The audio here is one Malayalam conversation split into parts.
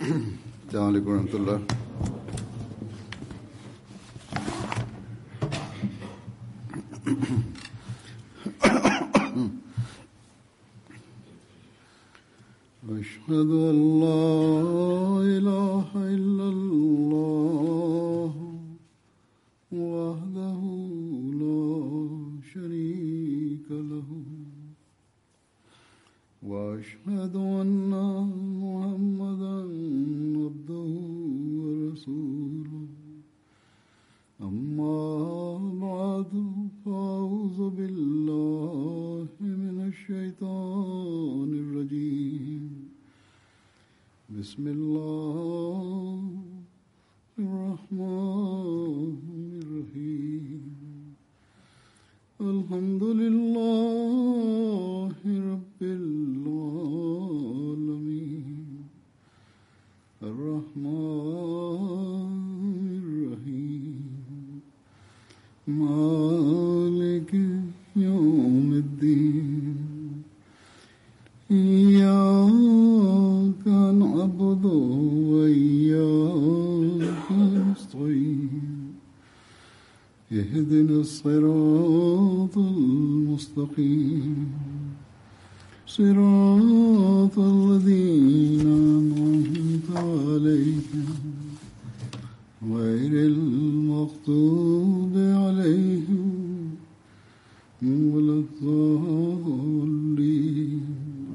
السلام عليكم ورحمة الله أشهد أن لا إله إلا الله وحده لا شريك له وأشهد أن محمدا عبده ورسوله أما بعد فأعوذ بالله من الشيطان الرجيم بسم الله الرحمن الرحيم الحمد لله رب العالمين الرحمن الرحيم مالك يوم الدين إياك نعبد وإياك نستعين اهدنا الصراط المستقيم صراط الذين أنعمت عليهم غير المغضوب عليهم ولا الضالين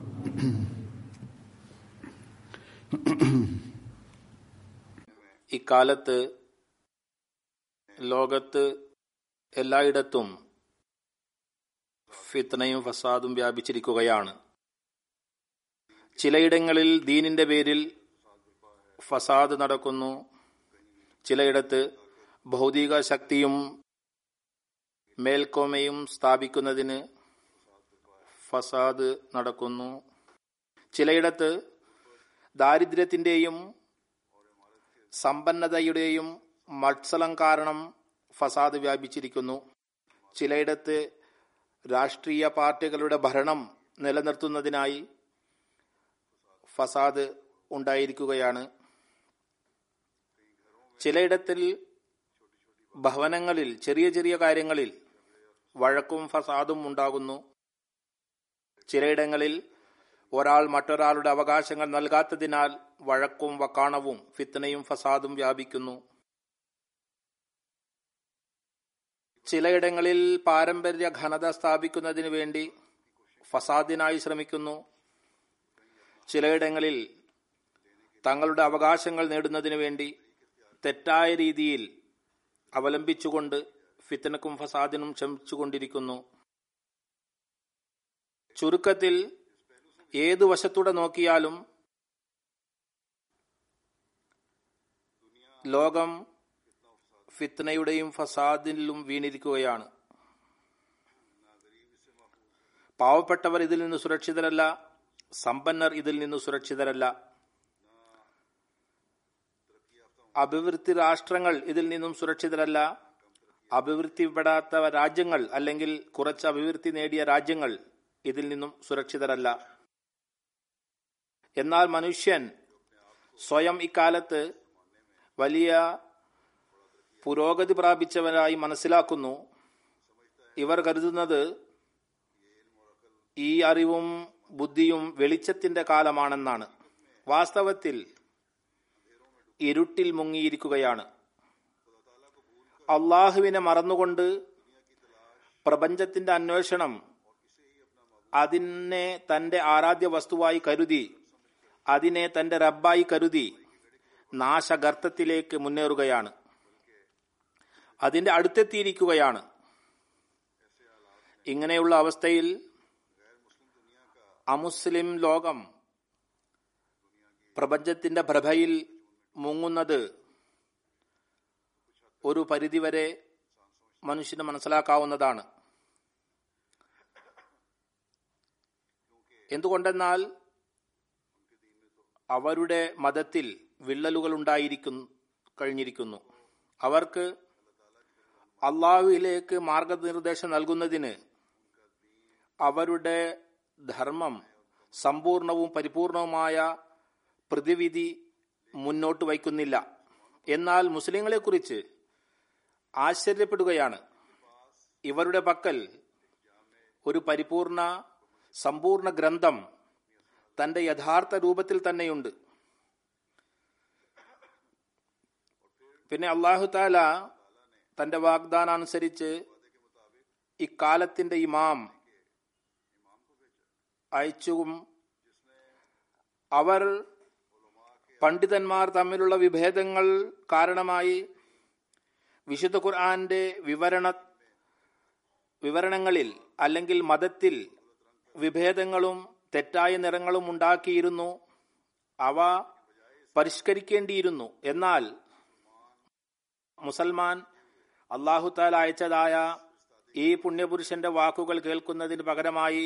ഇക്കാലത്ത് ലോകത്ത് എല്ലായിടത്തും ഫിത്നയും ഫസാദും വ്യാപിച്ചിരിക്കുകയാണ് ചിലയിടങ്ങളിൽ ദീനിന്റെ പേരിൽ ഫസാദ് നടക്കുന്നു ചിലയിടത്ത് ഭൗതിക ശക്തിയും മേൽക്കോമയും സ്ഥാപിക്കുന്നതിന് ഫസാദ് നടക്കുന്നു ചിലയിടത്ത് ദാരിദ്ര്യത്തിന്റെയും സമ്പന്നതയുടെയും മത്സരം കാരണം ഫസാദ് വ്യാപിച്ചിരിക്കുന്നു ചിലയിടത്ത് രാഷ്ട്രീയ പാർട്ടികളുടെ ഭരണം നിലനിർത്തുന്നതിനായി ഫസാദ് ഉണ്ടായിരിക്കുകയാണ് ചിലയിടത്തിൽ ഭവനങ്ങളിൽ ചെറിയ ചെറിയ കാര്യങ്ങളിൽ വഴക്കും ഫസാദും ഉണ്ടാകുന്നു ചിലയിടങ്ങളിൽ ഒരാൾ മറ്റൊരാളുടെ അവകാശങ്ങൾ നൽകാത്തതിനാൽ വഴക്കും വക്കാണവും ഫിത്തനയും ഫസാദും വ്യാപിക്കുന്നു ചിലയിടങ്ങളിൽ പാരമ്പര്യ ഘനത സ്ഥാപിക്കുന്നതിന് വേണ്ടി ഫസാദിനായി ശ്രമിക്കുന്നു ചിലയിടങ്ങളിൽ തങ്ങളുടെ അവകാശങ്ങൾ നേടുന്നതിന് വേണ്ടി തെറ്റായ രീതിയിൽ അവലംബിച്ചുകൊണ്ട് ഫിത്തനക്കും ഫസാദിനും ശ്രമിച്ചുകൊണ്ടിരിക്കുന്നു ചുരുക്കത്തിൽ ഏതു വശത്തൂടെ നോക്കിയാലും ലോകം ഫിത്നയുടെയും ഫസാദിലും വീണിരിക്കുകയാണ് പാവപ്പെട്ടവർ ഇതിൽ നിന്ന് സുരക്ഷിതരല്ല സമ്പന്നർ ഇതിൽ നിന്ന് സുരക്ഷിതരല്ല അഭിവൃദ്ധി രാഷ്ട്രങ്ങൾ ഇതിൽ നിന്നും സുരക്ഷിതരല്ല അഭിവൃദ്ധിപ്പെടാത്ത രാജ്യങ്ങൾ അല്ലെങ്കിൽ കുറച്ച് അഭിവൃദ്ധി നേടിയ രാജ്യങ്ങൾ ഇതിൽ നിന്നും സുരക്ഷിതരല്ല എന്നാൽ മനുഷ്യൻ സ്വയം ഇക്കാലത്ത് വലിയ പുരോഗതി പ്രാപിച്ചവരായി മനസ്സിലാക്കുന്നു ഇവർ കരുതുന്നത് ഈ അറിവും ബുദ്ധിയും വെളിച്ചത്തിന്റെ കാലമാണെന്നാണ് വാസ്തവത്തിൽ ഇരുട്ടിൽ മുങ്ങിയിരിക്കുകയാണ് അള്ളാഹുവിനെ മറന്നുകൊണ്ട് പ്രപഞ്ചത്തിന്റെ അന്വേഷണം അതിനെ തന്റെ ആരാധ്യ വസ്തുവായി കരുതി അതിനെ തന്റെ റബ്ബായി കരുതി നാശഗർത്തത്തിലേക്ക് മുന്നേറുകയാണ് അതിന്റെ അടുത്തെത്തിയിരിക്കുകയാണ് ഇങ്ങനെയുള്ള അവസ്ഥയിൽ അമുസ്ലിം ലോകം പ്രപഞ്ചത്തിന്റെ പ്രഭയിൽ മുങ്ങുന്നത് ഒരു പരിധിവരെ മനുഷ്യന് മനസ്സിലാക്കാവുന്നതാണ് എന്തുകൊണ്ടെന്നാൽ അവരുടെ മതത്തിൽ വിള്ളലുകൾ ഉണ്ടായിരിക്കുന്നു കഴിഞ്ഞിരിക്കുന്നു അവർക്ക് അള്ളാഹുവിലേക്ക് മാർഗനിർദ്ദേശം നൽകുന്നതിന് അവരുടെ ധർമ്മം സമ്പൂർണവും പരിപൂർണവുമായ പ്രതിവിധി മുന്നോട്ട് വയ്ക്കുന്നില്ല എന്നാൽ മുസ്ലിങ്ങളെക്കുറിച്ച് ആശ്ചര്യപ്പെടുകയാണ് ഇവരുടെ പക്കൽ ഒരു പരിപൂർണ സമ്പൂർണ്ണ ഗ്രന്ഥം തന്റെ യഥാർത്ഥ രൂപത്തിൽ തന്നെയുണ്ട് പിന്നെ അള്ളാഹു താല തന്റെ വാഗ്ദാനം അനുസരിച്ച് ഇക്കാലത്തിന്റെ ഇമാം അയച്ചും അവർ പണ്ഡിതന്മാർ തമ്മിലുള്ള വിഭേദങ്ങൾ കാരണമായി വിശുദ്ധ ഖുർആന്റെ വിവരണ വിവരണങ്ങളിൽ അല്ലെങ്കിൽ മതത്തിൽ വിഭേദങ്ങളും തെറ്റായ നിറങ്ങളും ഉണ്ടാക്കിയിരുന്നു അവ പരിഷ്കരിക്കേണ്ടിയിരുന്നു എന്നാൽ മുസൽമാൻ അള്ളാഹുത്താൽ അയച്ചതായ ഈ പുണ്യപുരുഷന്റെ വാക്കുകൾ കേൾക്കുന്നതിന് പകരമായി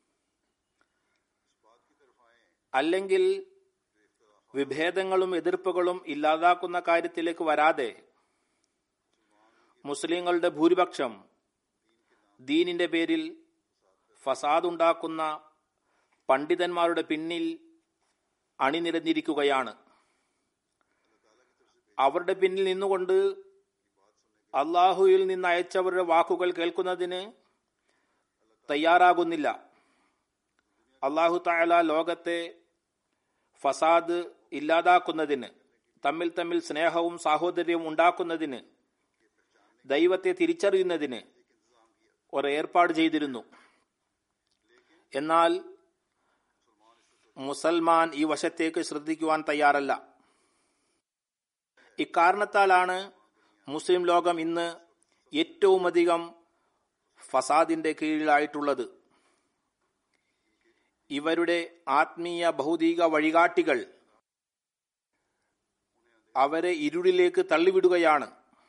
അല്ലെങ്കിൽ വിഭേദങ്ങളും എതിർപ്പുകളും ഇല്ലാതാക്കുന്ന കാര്യത്തിലേക്ക് വരാതെ മുസ്ലിങ്ങളുടെ ഭൂരിപക്ഷം ദീനിന്റെ പേരിൽ ഫസാദ് ഉണ്ടാക്കുന്ന പണ്ഡിതന്മാരുടെ പിന്നിൽ അണിനിരന്നിരിക്കുകയാണ് അവരുടെ പിന്നിൽ നിന്നുകൊണ്ട് അള്ളാഹുവിൽ നിന്ന് അയച്ചവരുടെ വാക്കുകൾ കേൾക്കുന്നതിന് തയ്യാറാകുന്നില്ല അള്ളാഹു താല ലോകത്തെ ഫസാദ് ഇല്ലാതാക്കുന്നതിന് തമ്മിൽ തമ്മിൽ സ്നേഹവും സാഹോദര്യവും ഉണ്ടാക്കുന്നതിന് ദൈവത്തെ തിരിച്ചറിയുന്നതിന് ഒരു ഏർപ്പാട് ചെയ്തിരുന്നു എന്നാൽ മുസൽമാൻ ഈ വശത്തേക്ക് ശ്രദ്ധിക്കുവാൻ തയ്യാറല്ല ഇക്കാരണത്താലാണ് മുസ്ലിം ലോകം ഇന്ന് ഏറ്റവും അധികം ഫസാദിന്റെ കീഴിലായിട്ടുള്ളത് ഇവരുടെ ആത്മീയ ഭൗതിക വഴികാട്ടികൾ അവരെ ഇരുളിലേക്ക് തള്ളിവിടുകയാണ്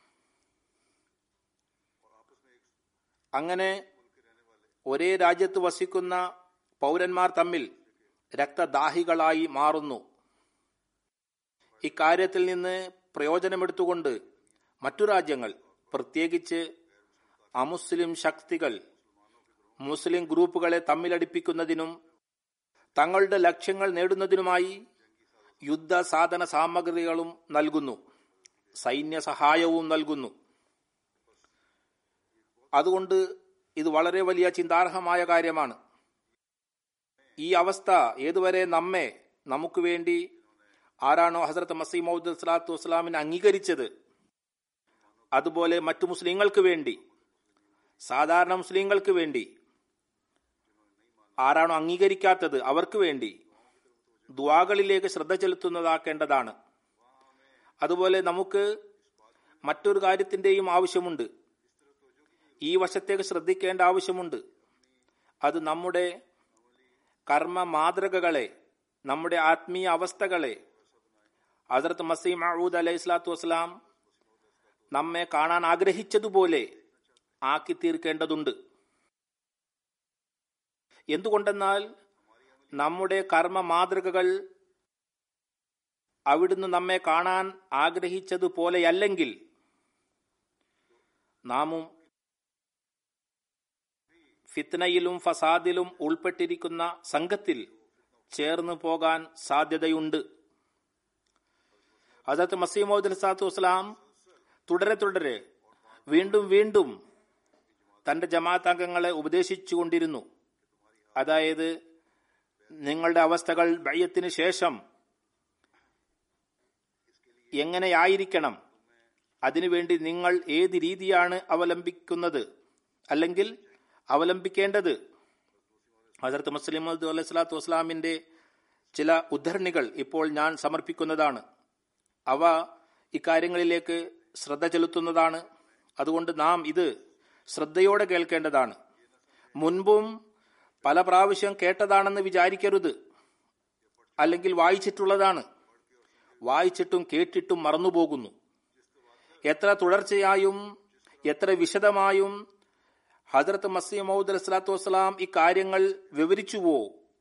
അങ്ങനെ ഒരേ രാജ്യത്ത് വസിക്കുന്ന പൗരന്മാർ തമ്മിൽ രക്തദാഹികളായി മാറുന്നു ഇക്കാര്യത്തിൽ നിന്ന് പ്രയോജനമെടുത്തുകൊണ്ട് മറ്റു രാജ്യങ്ങൾ പ്രത്യേകിച്ച് അമുസ്ലിം ശക്തികൾ മുസ്ലിം ഗ്രൂപ്പുകളെ തമ്മിലടിപ്പിക്കുന്നതിനും തങ്ങളുടെ ലക്ഷ്യങ്ങൾ നേടുന്നതിനുമായി യുദ്ധ സാധന സാമഗ്രികളും നൽകുന്നു സൈന്യ സഹായവും നൽകുന്നു അതുകൊണ്ട് ഇത് വളരെ വലിയ ചിന്താർഹമായ കാര്യമാണ് ഈ അവസ്ഥ ഏതുവരെ നമ്മെ നമുക്ക് വേണ്ടി ആരാണോ ഹസരത്ത് മസീമൗദ് സ്വലാത്തു വസ്സലാമിനെ അംഗീകരിച്ചത് അതുപോലെ മറ്റു മുസ്ലിങ്ങൾക്ക് വേണ്ടി സാധാരണ മുസ്ലിങ്ങൾക്ക് വേണ്ടി ആരാണോ അംഗീകരിക്കാത്തത് അവർക്ക് വേണ്ടി ദ്വാകളിലേക്ക് ശ്രദ്ധ ചെലുത്തുന്നതാക്കേണ്ടതാണ് അതുപോലെ നമുക്ക് മറ്റൊരു കാര്യത്തിന്റെയും ആവശ്യമുണ്ട് ഈ വശത്തേക്ക് ശ്രദ്ധിക്കേണ്ട ആവശ്യമുണ്ട് അത് നമ്മുടെ കർമ്മ മാതൃകകളെ നമ്മുടെ ആത്മീയ അവസ്ഥകളെ ഹസരത്ത് മസീം മഹൂദ് അലൈഹി സ്വലാത്തു വസ്സലാം നമ്മെ കാണാൻ ആഗ്രഹിച്ചതുപോലെ ആക്കി തീർക്കേണ്ടതുണ്ട് എന്തുകൊണ്ടെന്നാൽ നമ്മുടെ കർമ്മ മാതൃകകൾ അവിടുന്ന് നമ്മെ കാണാൻ ആഗ്രഹിച്ചതുപോലെയല്ലെങ്കിൽ നാമും ഫിത്നയിലും ഫസാദിലും ഉൾപ്പെട്ടിരിക്കുന്ന സംഘത്തിൽ ചേർന്നു പോകാൻ സാധ്യതയുണ്ട് ഹസരത്ത് മസീമോദ് അലിസാത്തു വസ്സലാം തുടരെ തുടരെ വീണ്ടും വീണ്ടും തന്റെ ജമാഅത്ത് അംഗങ്ങളെ ഉപദേശിച്ചുകൊണ്ടിരുന്നു അതായത് നിങ്ങളുടെ അവസ്ഥകൾ ബയ്യത്തിന് ശേഷം എങ്ങനെയായിരിക്കണം അതിനുവേണ്ടി നിങ്ങൾ ഏത് രീതിയാണ് അവലംബിക്കുന്നത് അല്ലെങ്കിൽ അവലംബിക്കേണ്ടത് ഹസരത്ത് മുസ്ലിം അലൈഹി സ്വലാത്തു വസ്സലാമിന്റെ ചില ഉദ്ധരണികൾ ഇപ്പോൾ ഞാൻ സമർപ്പിക്കുന്നതാണ് അവ ഇക്കാര്യങ്ങളിലേക്ക് ശ്രദ്ധ ചെലുത്തുന്നതാണ് അതുകൊണ്ട് നാം ഇത് ശ്രദ്ധയോടെ കേൾക്കേണ്ടതാണ് മുൻപും പല പ്രാവശ്യം കേട്ടതാണെന്ന് വിചാരിക്കരുത് അല്ലെങ്കിൽ വായിച്ചിട്ടുള്ളതാണ് വായിച്ചിട്ടും കേട്ടിട്ടും മറന്നുപോകുന്നു എത്ര തുടർച്ചയായും എത്ര വിശദമായും ഹജറത്ത് മസീമൗദ് അലസ്ലാത്തു വസ്സലാം ഇക്കാര്യങ്ങൾ വിവരിച്ചുവോ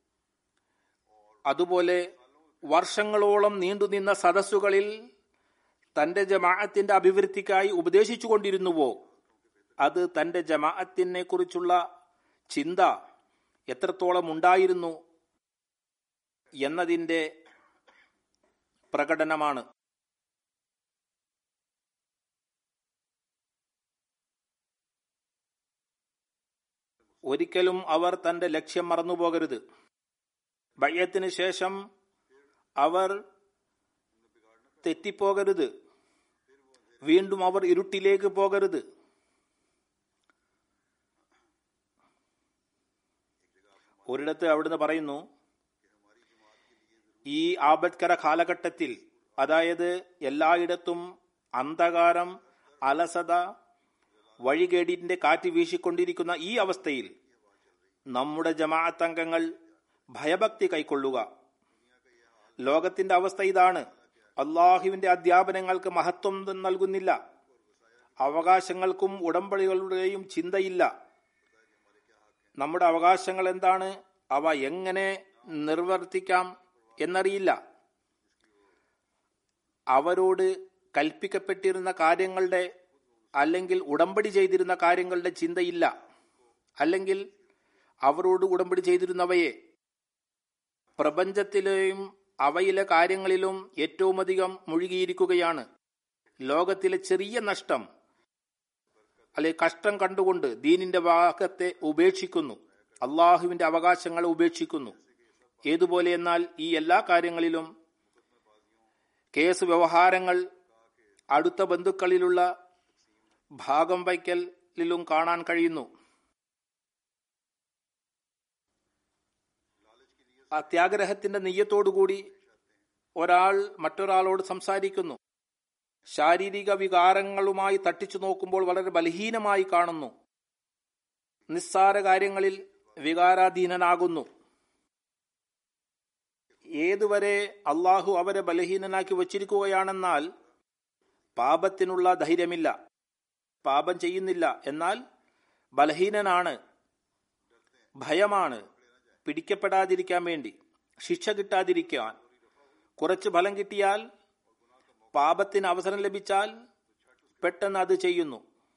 അതുപോലെ വർഷങ്ങളോളം നീണ്ടുനിന്ന സദസ്സുകളിൽ തന്റെ ജമാഅത്തിന്റെ അഭിവൃദ്ധിക്കായി ഉപദേശിച്ചു കൊണ്ടിരുന്നുവോ അത് തന്റെ ജമാഅത്തിനെ കുറിച്ചുള്ള ചിന്ത എത്രത്തോളം ഉണ്ടായിരുന്നു എന്നതിന്റെ പ്രകടനമാണ് ഒരിക്കലും അവർ തന്റെ ലക്ഷ്യം മറന്നുപോകരുത് ഭയത്തിന് ശേഷം അവർ തെറ്റിപ്പോകരുത് വീണ്ടും അവർ ഇരുട്ടിലേക്ക് പോകരുത് ഒരിടത്ത് അവിടുന്ന് പറയുന്നു ഈ ആപത്കര കാലഘട്ടത്തിൽ അതായത് എല്ലായിടത്തും അന്ധകാരം അലസത വഴികേടിന്റെ കാറ്റ് വീശിക്കൊണ്ടിരിക്കുന്ന ഈ അവസ്ഥയിൽ നമ്മുടെ ജമാഅത്ത് അംഗങ്ങൾ ഭയഭക്തി കൈക്കൊള്ളുക ലോകത്തിന്റെ അവസ്ഥ ഇതാണ് അള്ളാഹുവിന്റെ അധ്യാപനങ്ങൾക്ക് മഹത്വം നൽകുന്നില്ല അവകാശങ്ങൾക്കും ഉടമ്പടികളുടെയും ചിന്തയില്ല നമ്മുടെ അവകാശങ്ങൾ എന്താണ് അവ എങ്ങനെ നിർവർത്തിക്കാം എന്നറിയില്ല അവരോട് കൽപ്പിക്കപ്പെട്ടിരുന്ന കാര്യങ്ങളുടെ അല്ലെങ്കിൽ ഉടമ്പടി ചെയ്തിരുന്ന കാര്യങ്ങളുടെ ചിന്തയില്ല അല്ലെങ്കിൽ അവരോട് ഉടമ്പടി ചെയ്തിരുന്നവയെ പ്രപഞ്ചത്തിലെയും അവയിലെ കാര്യങ്ങളിലും ഏറ്റവും അധികം മുഴുകിയിരിക്കുകയാണ് ലോകത്തിലെ ചെറിയ നഷ്ടം അല്ലെ കഷ്ടം കണ്ടുകൊണ്ട് ദീനിന്റെ ഭാഗത്തെ ഉപേക്ഷിക്കുന്നു അള്ളാഹുവിന്റെ അവകാശങ്ങളെ ഉപേക്ഷിക്കുന്നു ഏതുപോലെ എന്നാൽ ഈ എല്ലാ കാര്യങ്ങളിലും കേസ് വ്യവഹാരങ്ങൾ അടുത്ത ബന്ധുക്കളിലുള്ള ഭാഗം വയ്ക്കലിലും കാണാൻ കഴിയുന്നു അത്യാഗ്രഹത്തിന്റെ നെയ്യത്തോടുകൂടി ഒരാൾ മറ്റൊരാളോട് സംസാരിക്കുന്നു ശാരീരിക വികാരങ്ങളുമായി തട്ടിച്ചു നോക്കുമ്പോൾ വളരെ ബലഹീനമായി കാണുന്നു നിസ്സാര കാര്യങ്ങളിൽ വികാരാധീനനാകുന്നു ഏതുവരെ അള്ളാഹു അവരെ ബലഹീനനാക്കി വച്ചിരിക്കുകയാണെന്നാൽ പാപത്തിനുള്ള ധൈര്യമില്ല പാപം ചെയ്യുന്നില്ല എന്നാൽ ബലഹീനനാണ് ഭയമാണ് പിടിക്കപ്പെടാതിരിക്കാൻ വേണ്ടി ശിക്ഷ കിട്ടാതിരിക്കാൻ കുറച്ച് ഫലം കിട്ടിയാൽ പാപത്തിന് അവസരം ലഭിച്ചാൽ പെട്ടെന്ന് അത് ചെയ്യുന്നു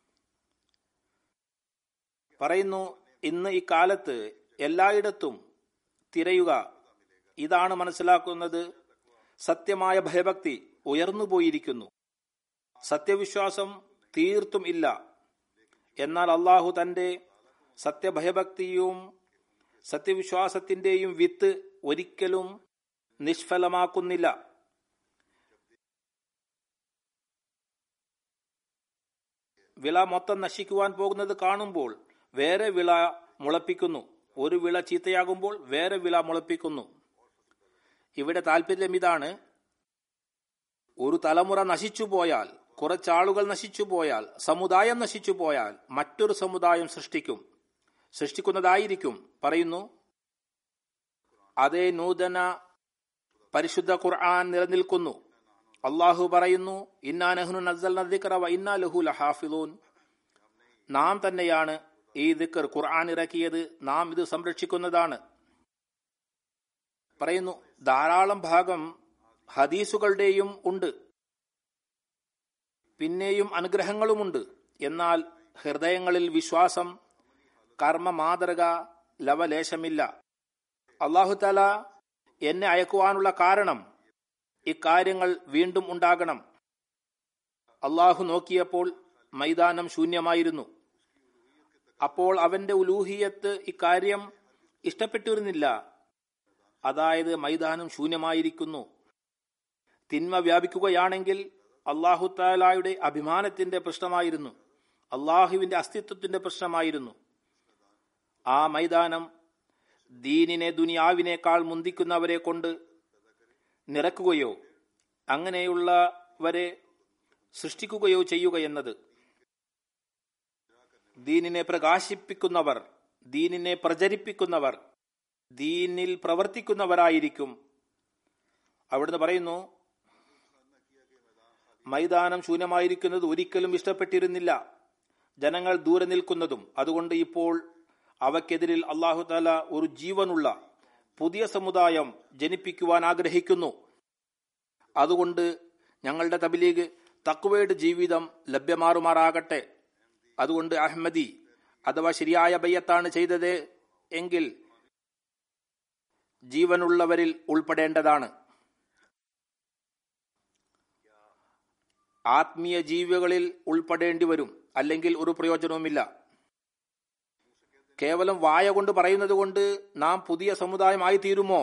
പറയുന്നു ഇന്ന് ഈ കാലത്ത് എല്ലായിടത്തും തിരയുക ഇതാണ് മനസ്സിലാക്കുന്നത് സത്യമായ ഭയഭക്തി ഉയർന്നു പോയിരിക്കുന്നു സത്യവിശ്വാസം തീർത്തും ഇല്ല എന്നാൽ അള്ളാഹു തന്റെ സത്യഭയഭക്തിയും സത്യവിശ്വാസത്തിന്റെയും വിത്ത് ഒരിക്കലും നിഷ്ഫലമാക്കുന്നില്ല വിള മൊത്തം നശിക്കുവാൻ പോകുന്നത് കാണുമ്പോൾ വേറെ വിള മുളപ്പിക്കുന്നു ഒരു വിള ചീത്തയാകുമ്പോൾ വേറെ വിള മുളപ്പിക്കുന്നു ഇവിടെ താല്പര്യം ഇതാണ് ഒരു തലമുറ നശിച്ചു പോയാൽ കുറച്ചാളുകൾ നശിച്ചു പോയാൽ സമുദായം നശിച്ചു പോയാൽ മറ്റൊരു സമുദായം സൃഷ്ടിക്കും സൃഷ്ടിക്കുന്നതായിരിക്കും പറയുന്നു അതേ നൂതന പരിശുദ്ധ ഖുർആൻ നിലനിൽക്കുന്നു അള്ളാഹു പറയുന്നു ഇന്നാനഹ്നു നസ്സൽന വ ഇന്നാ ലഹു ലഹാഫിലൂൻ നാം തന്നെയാണ് ഈ ദിക്കർ ഖുർആൻ ഇറക്കിയത് നാം ഇത് സംരക്ഷിക്കുന്നതാണ് പറയുന്നു ധാരാളം ഭാഗം ഹദീസുകളുടെയും ഉണ്ട് പിന്നെയും അനുഗ്രഹങ്ങളുമുണ്ട് എന്നാൽ ഹൃദയങ്ങളിൽ വിശ്വാസം കർമ്മ മാതൃക ലവലേശമില്ല അള്ളാഹുതല എന്നെ അയക്കുവാനുള്ള കാരണം ഇക്കാര്യങ്ങൾ വീണ്ടും ഉണ്ടാകണം അള്ളാഹു നോക്കിയപ്പോൾ മൈതാനം ശൂന്യമായിരുന്നു അപ്പോൾ അവന്റെ ഉലൂഹിയത്ത് ഇക്കാര്യം ഇഷ്ടപ്പെട്ടിരുന്നില്ല അതായത് മൈതാനം ശൂന്യമായിരിക്കുന്നു തിന്മ വ്യാപിക്കുകയാണെങ്കിൽ അള്ളാഹു താലായുടെ അഭിമാനത്തിന്റെ പ്രശ്നമായിരുന്നു അള്ളാഹുവിന്റെ അസ്തിത്വത്തിന്റെ പ്രശ്നമായിരുന്നു ആ മൈതാനം ദീനിനെ ദുനിയാവിനേക്കാൾ മുന്തിക്കുന്നവരെ കൊണ്ട് നിറക്കുകയോ അങ്ങനെയുള്ളവരെ സൃഷ്ടിക്കുകയോ ചെയ്യുക എന്നത് ദീനിനെ പ്രകാശിപ്പിക്കുന്നവർ ദീനിനെ പ്രചരിപ്പിക്കുന്നവർ ദീനിൽ പ്രവർത്തിക്കുന്നവരായിരിക്കും അവിടുന്ന് പറയുന്നു മൈതാനം ശൂന്യമായിരിക്കുന്നത് ഒരിക്കലും ഇഷ്ടപ്പെട്ടിരുന്നില്ല ജനങ്ങൾ ദൂരെ നിൽക്കുന്നതും അതുകൊണ്ട് ഇപ്പോൾ അവക്കെതിരിൽ അള്ളാഹു താല ഒരു ജീവനുള്ള പുതിയ സമുദായം ജനിപ്പിക്കുവാൻ ആഗ്രഹിക്കുന്നു അതുകൊണ്ട് ഞങ്ങളുടെ തബിലീഗ് തക്വയുടെ ജീവിതം ലഭ്യമാറുമാറാകട്ടെ അതുകൊണ്ട് അഹമ്മദി അഥവാ ശരിയായ ബയ്യത്താണ് ചെയ്തത് എങ്കിൽ ജീവനുള്ളവരിൽ ഉൾപ്പെടേണ്ടതാണ് ആത്മീയ ജീവികളിൽ ഉൾപ്പെടേണ്ടി വരും അല്ലെങ്കിൽ ഒരു പ്രയോജനവുമില്ല കേവലം വായ കൊണ്ട് പറയുന്നത് കൊണ്ട് നാം പുതിയ സമുദായമായി തീരുമോ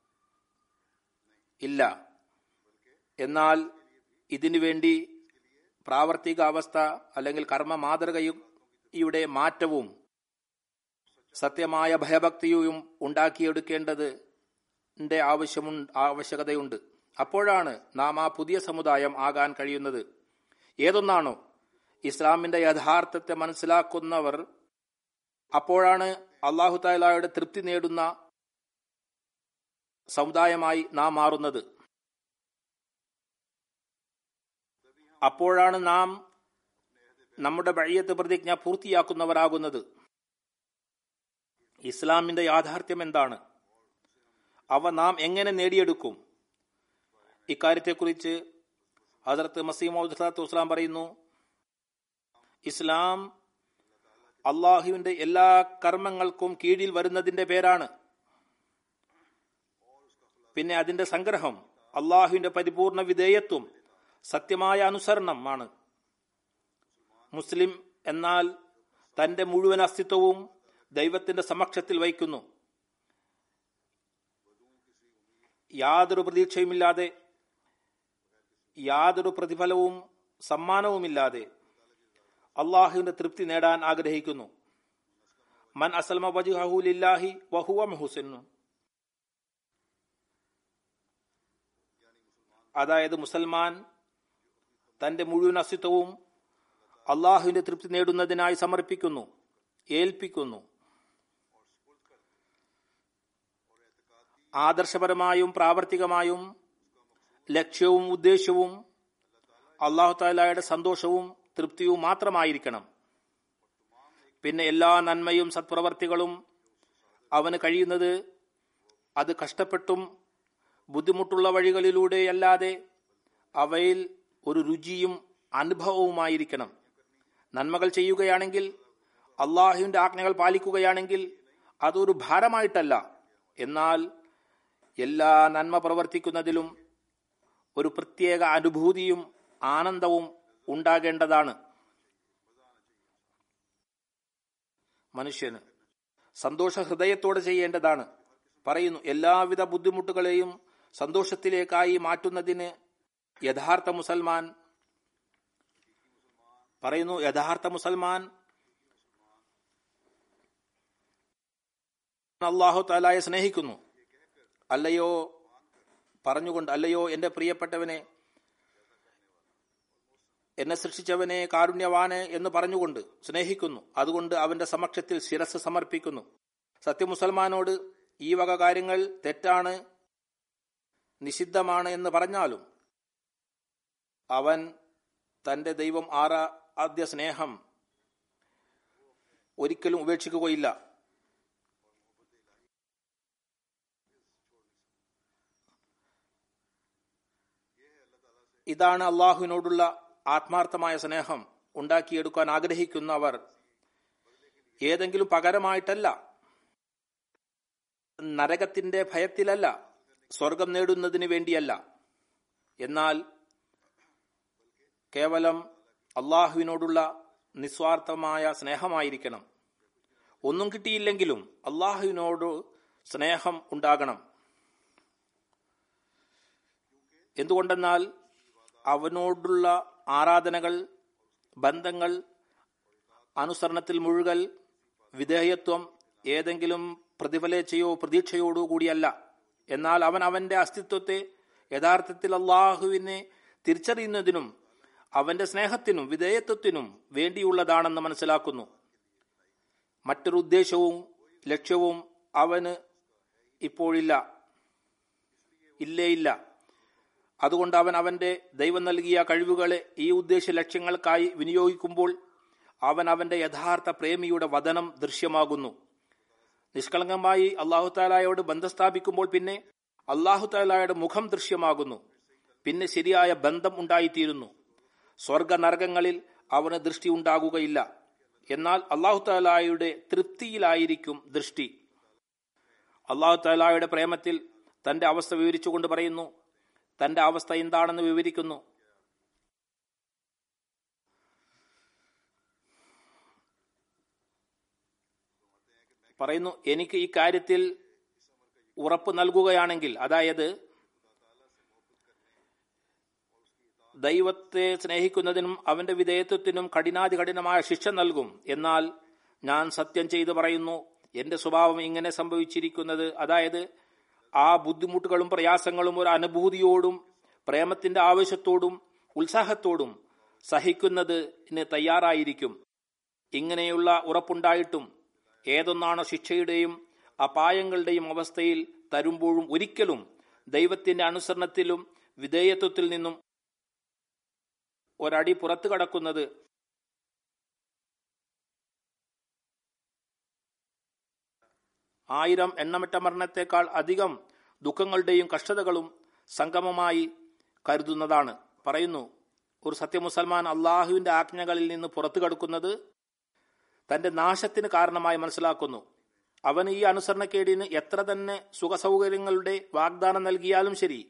ഇല്ല എന്നാൽ ഇതിനു വേണ്ടി പ്രാവർത്തിക അവസ്ഥ അല്ലെങ്കിൽ കർമ്മ മാതൃകയുടെ മാറ്റവും സത്യമായ ഭയഭക്തിയും ഉണ്ടാക്കിയെടുക്കേണ്ടത് ആവശ്യമു ആവശ്യകതയുണ്ട് അപ്പോഴാണ് നാം ആ പുതിയ സമുദായം ആകാൻ കഴിയുന്നത് ഏതൊന്നാണോ ഇസ്ലാമിന്റെ യഥാർത്ഥത്തെ മനസ്സിലാക്കുന്നവർ അപ്പോഴാണ് അള്ളാഹു താലായുടെ തൃപ്തി നേടുന്ന സമുദായമായി നാം മാറുന്നത് അപ്പോഴാണ് നാം നമ്മുടെ ബഴിയത്ത് പ്രതിജ്ഞ പൂർത്തിയാക്കുന്നവരാകുന്നത് ഇസ്ലാമിന്റെ യാഥാർത്ഥ്യം എന്താണ് അവ നാം എങ്ങനെ നേടിയെടുക്കും ഇക്കാര്യത്തെക്കുറിച്ച് ഹസരത്ത് മസീമോദ് സ്വലാത്തു വസ്സലാം പറയുന്നു ഇസ്ലാം അള്ളാഹുവിന്റെ എല്ലാ കർമ്മങ്ങൾക്കും കീഴിൽ വരുന്നതിന്റെ പേരാണ് പിന്നെ അതിന്റെ സംഗ്രഹം അള്ളാഹുവിന്റെ പരിപൂർണ വിധേയത്വം സത്യമായ അനുസരണമാണ് മുസ്ലിം എന്നാൽ തന്റെ മുഴുവൻ അസ്തിത്വവും ദൈവത്തിന്റെ സമക്ഷത്തിൽ വയ്ക്കുന്നു യാതൊരു പ്രതീക്ഷയുമില്ലാതെ യാതൊരു പ്രതിഫലവും സമ്മാനവുമില്ലാതെ അള്ളാഹുവിന്റെ തൃപ്തി നേടാൻ ആഗ്രഹിക്കുന്നു മൻ അസൽമ വജുഹുലില്ലാഹി വഹുവ മുഹുസിന്നു അതായത് മുസൽമാൻ തന്റെ മുഴുവൻ അസ്തിത്വവും അള്ളാഹുവിന്റെ തൃപ്തി നേടുന്നതിനായി സമർപ്പിക്കുന്നു ഏൽപ്പിക്കുന്നു ആദർശപരമായും പ്രാവർത്തികമായും ലക്ഷ്യവും ഉദ്ദേശ്യവും അള്ളാഹു താലായുടെ സന്തോഷവും തൃപ്തിയും മാത്രമായിരിക്കണം പിന്നെ എല്ലാ നന്മയും സത്പ്രവർത്തികളും അവന് കഴിയുന്നത് അത് കഷ്ടപ്പെട്ടും ബുദ്ധിമുട്ടുള്ള വഴികളിലൂടെയല്ലാതെ അവയിൽ ഒരു രുചിയും അനുഭവവുമായിരിക്കണം നന്മകൾ ചെയ്യുകയാണെങ്കിൽ അള്ളാഹുവിന്റെ ആജ്ഞകൾ പാലിക്കുകയാണെങ്കിൽ അതൊരു ഭാരമായിട്ടല്ല എന്നാൽ എല്ലാ നന്മ പ്രവർത്തിക്കുന്നതിലും ഒരു പ്രത്യേക അനുഭൂതിയും ആനന്ദവും ഉണ്ടാകേണ്ടതാണ് മനുഷ്യന് സന്തോഷ ഹൃദയത്തോടെ ചെയ്യേണ്ടതാണ് പറയുന്നു എല്ലാവിധ ബുദ്ധിമുട്ടുകളെയും സന്തോഷത്തിലേക്കായി മാറ്റുന്നതിന് യഥാർത്ഥ മുസൽമാൻ പറയുന്നു യഥാർത്ഥ മുസൽമാൻ അള്ളാഹു താലായെ സ്നേഹിക്കുന്നു അല്ലയോ പറഞ്ഞുകൊണ്ട് അല്ലയോ എന്റെ പ്രിയപ്പെട്ടവനെ എന്നെ സൃഷ്ടിച്ചവനെ കാരുണ്യവാന് എന്ന് പറഞ്ഞുകൊണ്ട് സ്നേഹിക്കുന്നു അതുകൊണ്ട് അവന്റെ സമക്ഷത്തിൽ ശിരസ് സമർപ്പിക്കുന്നു സത്യമുസൽമാനോട് ഈ വക കാര്യങ്ങൾ തെറ്റാണ് നിഷിദ്ധമാണ് എന്ന് പറഞ്ഞാലും അവൻ തന്റെ ദൈവം ആറാ ആദ്യ സ്നേഹം ഒരിക്കലും ഉപേക്ഷിക്കുകയില്ല ഇതാണ് അള്ളാഹുവിനോടുള്ള ആത്മാർത്ഥമായ സ്നേഹം ഉണ്ടാക്കിയെടുക്കാൻ ആഗ്രഹിക്കുന്നവർ ഏതെങ്കിലും പകരമായിട്ടല്ല നരകത്തിന്റെ ഭയത്തിലല്ല സ്വർഗം നേടുന്നതിന് വേണ്ടിയല്ല എന്നാൽ കേവലം അള്ളാഹുവിനോടുള്ള നിസ്വാർത്ഥമായ സ്നേഹമായിരിക്കണം ഒന്നും കിട്ടിയില്ലെങ്കിലും അള്ളാഹുവിനോട് സ്നേഹം ഉണ്ടാകണം എന്തുകൊണ്ടെന്നാൽ അവനോടുള്ള ആരാധനകൾ ബന്ധങ്ങൾ അനുസരണത്തിൽ മുഴുകൽ വിധേയത്വം ഏതെങ്കിലും പ്രതിഫലേച്ഛയോ പ്രതീക്ഷയോടോ കൂടിയല്ല എന്നാൽ അവൻ അവന്റെ അസ്തിത്വത്തെ യഥാർത്ഥത്തിൽ അള്ളാഹുവിനെ തിരിച്ചറിയുന്നതിനും അവന്റെ സ്നേഹത്തിനും വിധേയത്വത്തിനും വേണ്ടിയുള്ളതാണെന്ന് മനസ്സിലാക്കുന്നു മറ്റൊരു ഉദ്ദേശവും ലക്ഷ്യവും അവന് ഇപ്പോഴില്ല ഇല്ലേ ഇല്ല അതുകൊണ്ട് അവൻ അവന്റെ ദൈവം നൽകിയ കഴിവുകളെ ഈ ഉദ്ദേശ ലക്ഷ്യങ്ങൾക്കായി വിനിയോഗിക്കുമ്പോൾ അവൻ അവന്റെ യഥാർത്ഥ പ്രേമിയുടെ വതനം ദൃശ്യമാകുന്നു നിഷ്കളങ്കമായി അള്ളാഹു താലായോട് ബന്ധം സ്ഥാപിക്കുമ്പോൾ പിന്നെ അള്ളാഹു താലായുടെ മുഖം ദൃശ്യമാകുന്നു പിന്നെ ശരിയായ ബന്ധം ഉണ്ടായിത്തീരുന്നു സ്വർഗ നരകങ്ങളിൽ അവന് ദൃഷ്ടി ഉണ്ടാകുകയില്ല എന്നാൽ അള്ളാഹു താലായുടെ തൃപ്തിയിലായിരിക്കും ദൃഷ്ടി അള്ളാഹു താലായുടെ പ്രേമത്തിൽ തന്റെ അവസ്ഥ വിവരിച്ചുകൊണ്ട് പറയുന്നു തന്റെ അവസ്ഥ എന്താണെന്ന് വിവരിക്കുന്നു പറയുന്നു എനിക്ക് ഈ കാര്യത്തിൽ ഉറപ്പ് നൽകുകയാണെങ്കിൽ അതായത് ദൈവത്തെ സ്നേഹിക്കുന്നതിനും അവന്റെ വിധേയത്വത്തിനും കഠിനാതി കഠിനമായ ശിക്ഷ നൽകും എന്നാൽ ഞാൻ സത്യം ചെയ്തു പറയുന്നു എന്റെ സ്വഭാവം ഇങ്ങനെ സംഭവിച്ചിരിക്കുന്നത് അതായത് ആ ബുദ്ധിമുട്ടുകളും പ്രയാസങ്ങളും ഒരു അനുഭൂതിയോടും പ്രേമത്തിന്റെ ആവശ്യത്തോടും ഉത്സാഹത്തോടും സഹിക്കുന്നതിന് തയ്യാറായിരിക്കും ഇങ്ങനെയുള്ള ഉറപ്പുണ്ടായിട്ടും ഏതൊന്നാണോ ശിക്ഷയുടെയും അപായങ്ങളുടെയും അവസ്ഥയിൽ തരുമ്പോഴും ഒരിക്കലും ദൈവത്തിന്റെ അനുസരണത്തിലും വിധേയത്വത്തിൽ നിന്നും ഒരടി പുറത്തു കടക്കുന്നത് ആയിരം എണ്ണമിട്ട മരണത്തെക്കാൾ അധികം ദുഃഖങ്ങളുടെയും കഷ്ടതകളും സംഗമമായി കരുതുന്നതാണ് പറയുന്നു ഒരു സത്യമുസൽമാൻ അള്ളാഹുവിന്റെ ആജ്ഞകളിൽ നിന്ന് പുറത്തു കടക്കുന്നത് തന്റെ നാശത്തിന് കാരണമായി മനസ്സിലാക്കുന്നു അവന് ഈ അനുസരണക്കേടിന് എത്ര തന്നെ സുഖസൗകര്യങ്ങളുടെ വാഗ്ദാനം നൽകിയാലും ശരി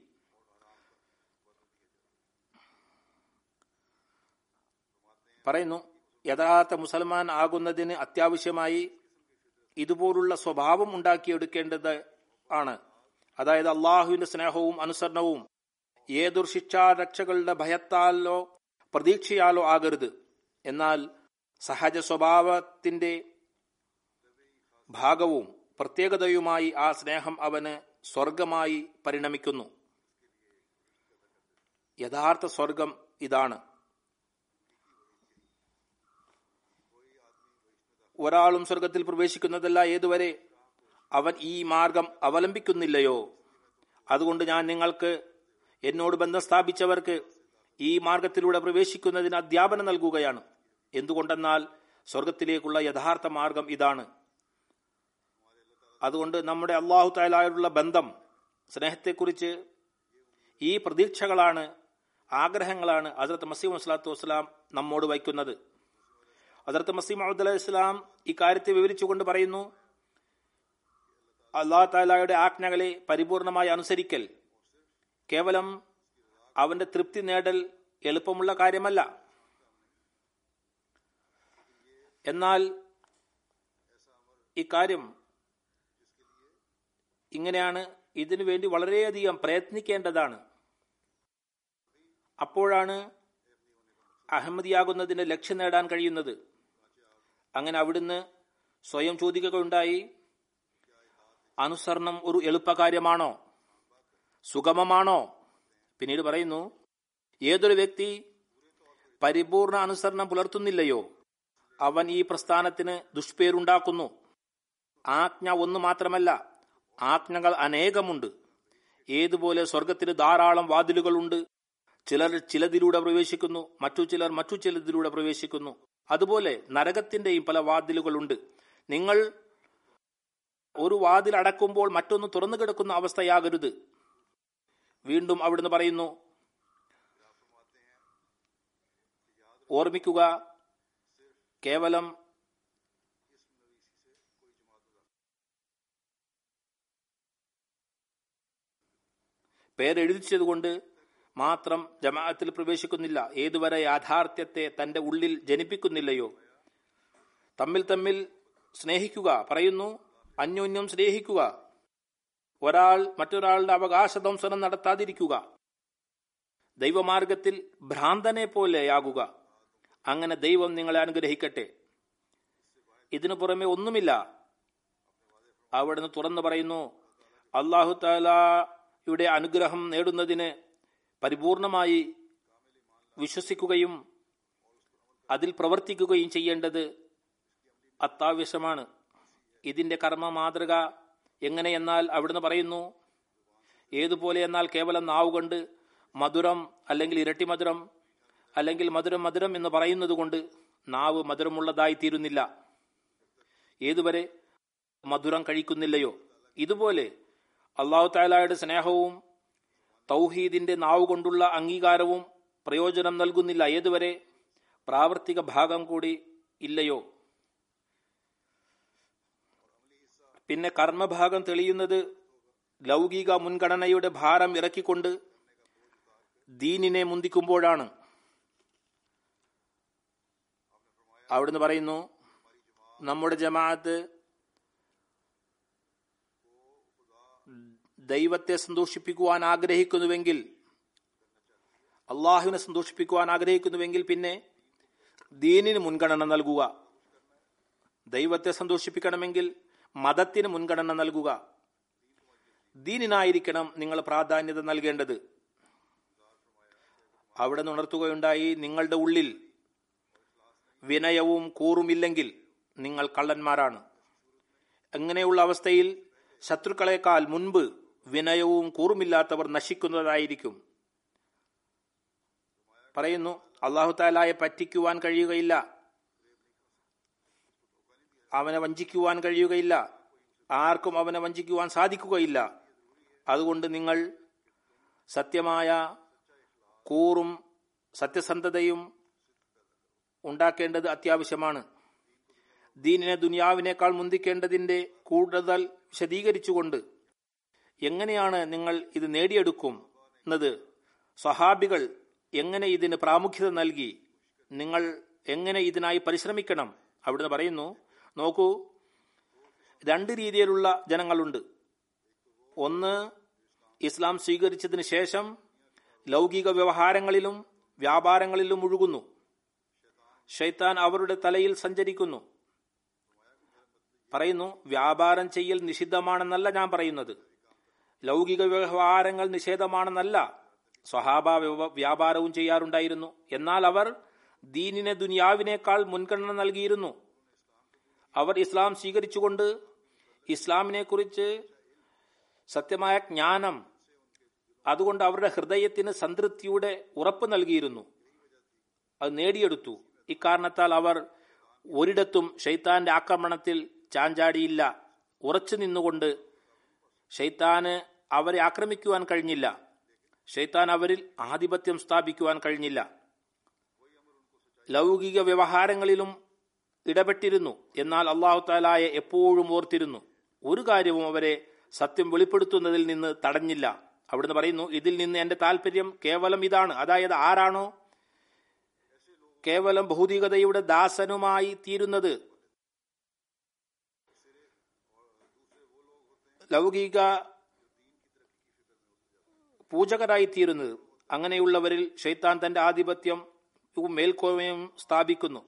പറയുന്നു യഥാർത്ഥ മുസൽമാൻ ആകുന്നതിന് അത്യാവശ്യമായി ഇതുപോലുള്ള സ്വഭാവം ഉണ്ടാക്കിയെടുക്കേണ്ടത് ആണ് അതായത് അള്ളാഹുവിന്റെ സ്നേഹവും അനുസരണവും ഏതൊരു ശിക്ഷാരക്ഷകളുടെ ഭയത്താലോ പ്രതീക്ഷയാലോ ആകരുത് എന്നാൽ സഹജ സ്വഭാവത്തിന്റെ ഭാഗവും പ്രത്യേകതയുമായി ആ സ്നേഹം അവന് സ്വർഗമായി പരിണമിക്കുന്നു യഥാർത്ഥ സ്വർഗം ഇതാണ് ഒരാളും സ്വർഗത്തിൽ പ്രവേശിക്കുന്നതല്ല ഏതുവരെ അവൻ ഈ മാർഗം അവലംബിക്കുന്നില്ലയോ അതുകൊണ്ട് ഞാൻ നിങ്ങൾക്ക് എന്നോട് ബന്ധം സ്ഥാപിച്ചവർക്ക് ഈ മാർഗത്തിലൂടെ പ്രവേശിക്കുന്നതിന് അധ്യാപനം നൽകുകയാണ് എന്തുകൊണ്ടെന്നാൽ സ്വർഗത്തിലേക്കുള്ള യഥാർത്ഥ മാർഗം ഇതാണ് അതുകൊണ്ട് നമ്മുടെ അള്ളാഹു താലായുള്ള ബന്ധം സ്നേഹത്തെക്കുറിച്ച് ഈ പ്രതീക്ഷകളാണ് ആഗ്രഹങ്ങളാണ് ഹസരത്ത് മസീം വസ്ലാത്തു വസ്സലാം നമ്മോട് വയ്ക്കുന്നത് ഹസരത്ത് മസീം അബ്ദുൽ അലൈഹി ഇസ്ലാം ഇക്കാര്യത്തെ വിവരിച്ചുകൊണ്ട് പറയുന്നു അള്ളാഹു താലായുടെ ആജ്ഞകളെ പരിപൂർണമായി അനുസരിക്കൽ കേവലം അവന്റെ തൃപ്തി നേടൽ എളുപ്പമുള്ള കാര്യമല്ല എന്നാൽ ഇക്കാര്യം ഇങ്ങനെയാണ് ഇതിനു വേണ്ടി വളരെയധികം പ്രയത്നിക്കേണ്ടതാണ് അപ്പോഴാണ് അഹമ്മദിയാകുന്നതിന്റെ ലക്ഷ്യം നേടാൻ കഴിയുന്നത് അങ്ങനെ അവിടുന്ന് സ്വയം ചോദിക്കുകയുണ്ടായി അനുസരണം ഒരു എളുപ്പകാര്യമാണോ സുഗമമാണോ പിന്നീട് പറയുന്നു ഏതൊരു വ്യക്തി പരിപൂർണ അനുസരണം പുലർത്തുന്നില്ലയോ അവൻ ഈ പ്രസ്ഥാനത്തിന് ദുഷ്പേരുണ്ടാക്കുന്നു ആജ്ഞ ഒന്ന് മാത്രമല്ല ആജ്ഞകൾ അനേകമുണ്ട് ഏതുപോലെ സ്വർഗത്തിന് ധാരാളം വാതിലുകളുണ്ട് ചിലർ ചിലതിലൂടെ പ്രവേശിക്കുന്നു മറ്റു ചിലർ മറ്റു ചിലതിലൂടെ പ്രവേശിക്കുന്നു അതുപോലെ നരകത്തിന്റെയും പല വാതിലുകളുണ്ട് നിങ്ങൾ ഒരു വാതിൽ അടക്കുമ്പോൾ മറ്റൊന്ന് തുറന്നു കിടക്കുന്ന അവസ്ഥയാകരുത് വീണ്ടും അവിടുന്ന് പറയുന്നു ഓർമ്മിക്കുക കേവലം പേരെഴുതിച്ചതുകൊണ്ട് മാത്രം ജമാഅത്തിൽ പ്രവേശിക്കുന്നില്ല ഏതുവരെ യാഥാർത്ഥ്യത്തെ തന്റെ ഉള്ളിൽ ജനിപ്പിക്കുന്നില്ലയോ തമ്മിൽ തമ്മിൽ സ്നേഹിക്കുക പറയുന്നു അന്യോന്യം സ്നേഹിക്കുക ഒരാൾ മറ്റൊരാളുടെ അവകാശധ്വംസനം നടത്താതിരിക്കുക ദൈവമാർഗത്തിൽ ഭ്രാന്തനെ പോലെയാകുക അങ്ങനെ ദൈവം നിങ്ങളെ അനുഗ്രഹിക്കട്ടെ ഇതിനു പുറമെ ഒന്നുമില്ല അവിടുന്ന് തുറന്നു പറയുന്നു അള്ളാഹു താലയുടെ അനുഗ്രഹം നേടുന്നതിന് പരിപൂർണമായി വിശ്വസിക്കുകയും അതിൽ പ്രവർത്തിക്കുകയും ചെയ്യേണ്ടത് അത്യാവശ്യമാണ് ഇതിന്റെ കർമ്മ മാതൃക എങ്ങനെയെന്നാൽ അവിടുന്ന് പറയുന്നു ഏതുപോലെ എന്നാൽ കേവലം നാവ് കൊണ്ട് മധുരം അല്ലെങ്കിൽ ഇരട്ടി മധുരം അല്ലെങ്കിൽ മധുരം മധുരം എന്ന് പറയുന്നത് കൊണ്ട് നാവ് മധുരമുള്ളതായി തീരുന്നില്ല ഏതുവരെ മധുരം കഴിക്കുന്നില്ലയോ ഇതുപോലെ അള്ളാഹു താലായുടെ സ്നേഹവും തൗഹീദിന്റെ നാവ് കൊണ്ടുള്ള അംഗീകാരവും പ്രയോജനം നൽകുന്നില്ല ഏതുവരെ പ്രാവർത്തിക ഭാഗം കൂടി ഇല്ലയോ പിന്നെ കർമ്മഭാഗം തെളിയുന്നത് ലൗകിക മുൻഗണനയുടെ ഭാരം ഇറക്കിക്കൊണ്ട് ദീനിനെ മുന്തിക്കുമ്പോഴാണ് അവിടുന്ന് പറയുന്നു നമ്മുടെ ജമാഅത്ത് ദൈവത്തെ സന്തോഷിപ്പിക്കുവാൻ ആഗ്രഹിക്കുന്നുവെങ്കിൽ അള്ളാഹുവിനെ സന്തോഷിപ്പിക്കുവാൻ ആഗ്രഹിക്കുന്നുവെങ്കിൽ പിന്നെ ദീനിന് മുൻഗണന നൽകുക ദൈവത്തെ സന്തോഷിപ്പിക്കണമെങ്കിൽ മതത്തിന് മുൻഗണന നൽകുക ദീനിനായിരിക്കണം നിങ്ങൾ പ്രാധാന്യത നൽകേണ്ടത് അവിടെ നിന്ന് ഉണർത്തുകയുണ്ടായി നിങ്ങളുടെ ഉള്ളിൽ വിനയവും കൂറുമില്ലെങ്കിൽ നിങ്ങൾ കള്ളന്മാരാണ് അങ്ങനെയുള്ള അവസ്ഥയിൽ ശത്രുക്കളെക്കാൾ മുൻപ് വിനയവും കൂറുമില്ലാത്തവർ നശിക്കുന്നതായിരിക്കും പറയുന്നു അള്ളാഹു താലായെ പറ്റിക്കുവാൻ കഴിയുകയില്ല അവനെ വഞ്ചിക്കുവാൻ കഴിയുകയില്ല ആർക്കും അവനെ വഞ്ചിക്കുവാൻ സാധിക്കുകയില്ല അതുകൊണ്ട് നിങ്ങൾ സത്യമായ കൂറും സത്യസന്ധതയും ഉണ്ടാക്കേണ്ടത് അത്യാവശ്യമാണ് ദീനിനെ ദുനിയാവിനേക്കാൾ മുന്തിക്കേണ്ടതിന്റെ കൂടുതൽ വിശദീകരിച്ചുകൊണ്ട് എങ്ങനെയാണ് നിങ്ങൾ ഇത് നേടിയെടുക്കും എന്നത് സ്വഹാബികൾ എങ്ങനെ ഇതിന് പ്രാമുഖ്യത നൽകി നിങ്ങൾ എങ്ങനെ ഇതിനായി പരിശ്രമിക്കണം അവിടുന്ന് പറയുന്നു നോക്കൂ രണ്ട് രീതിയിലുള്ള ജനങ്ങളുണ്ട് ഒന്ന് ഇസ്ലാം സ്വീകരിച്ചതിന് ശേഷം ലൗകിക വ്യവഹാരങ്ങളിലും വ്യാപാരങ്ങളിലും മുഴുകുന്നു ഷൈത്താൻ അവരുടെ തലയിൽ സഞ്ചരിക്കുന്നു പറയുന്നു വ്യാപാരം ചെയ്യൽ നിഷിദ്ധമാണെന്നല്ല ഞാൻ പറയുന്നത് ലൗകിക വ്യവഹാരങ്ങൾ നിഷേധമാണെന്നല്ല സ്വഹാബ വ്യവ- വ്യാപാരവും ചെയ്യാറുണ്ടായിരുന്നു എന്നാൽ അവർ ദീനിനെ ദുനിയാവിനേക്കാൾ മുൻഗണന നൽകിയിരുന്നു അവർ ഇസ്ലാം സ്വീകരിച്ചുകൊണ്ട് ഇസ്ലാമിനെ കുറിച്ച് സത്യമായ ജ്ഞാനം അതുകൊണ്ട് അവരുടെ ഹൃദയത്തിന് സംതൃപ്തിയുടെ ഉറപ്പ് നൽകിയിരുന്നു അത് നേടിയെടുത്തു ഇക്കാരണത്താൽ അവർ ഒരിടത്തും ഷെയ്ത്താന്റെ ആക്രമണത്തിൽ ചാഞ്ചാടിയില്ല ഉറച്ചു നിന്നുകൊണ്ട് ഷെയ്ത്താന് അവരെ ആക്രമിക്കുവാൻ കഴിഞ്ഞില്ല ഷെയ്ത്താൻ അവരിൽ ആധിപത്യം സ്ഥാപിക്കുവാൻ കഴിഞ്ഞില്ല ലൗകിക വ്യവഹാരങ്ങളിലും ഇടപെട്ടിരുന്നു എന്നാൽ അള്ളാഹു താലായെ എപ്പോഴും ഓർത്തിരുന്നു ഒരു കാര്യവും അവരെ സത്യം വെളിപ്പെടുത്തുന്നതിൽ നിന്ന് തടഞ്ഞില്ല അവിടുന്ന് പറയുന്നു ഇതിൽ നിന്ന് എന്റെ താല്പര്യം കേവലം ഇതാണ് അതായത് ആരാണോ കേവലം ഭൗതികതയുടെ ദാസനുമായി തീരുന്നത് ലൗകിക പൂജകരായി തീരുന്നത് അങ്ങനെയുള്ളവരിൽ ഷെയ്ത്താൻ തന്റെ ആധിപത്യം മേൽക്കോമയും സ്ഥാപിക്കുന്നു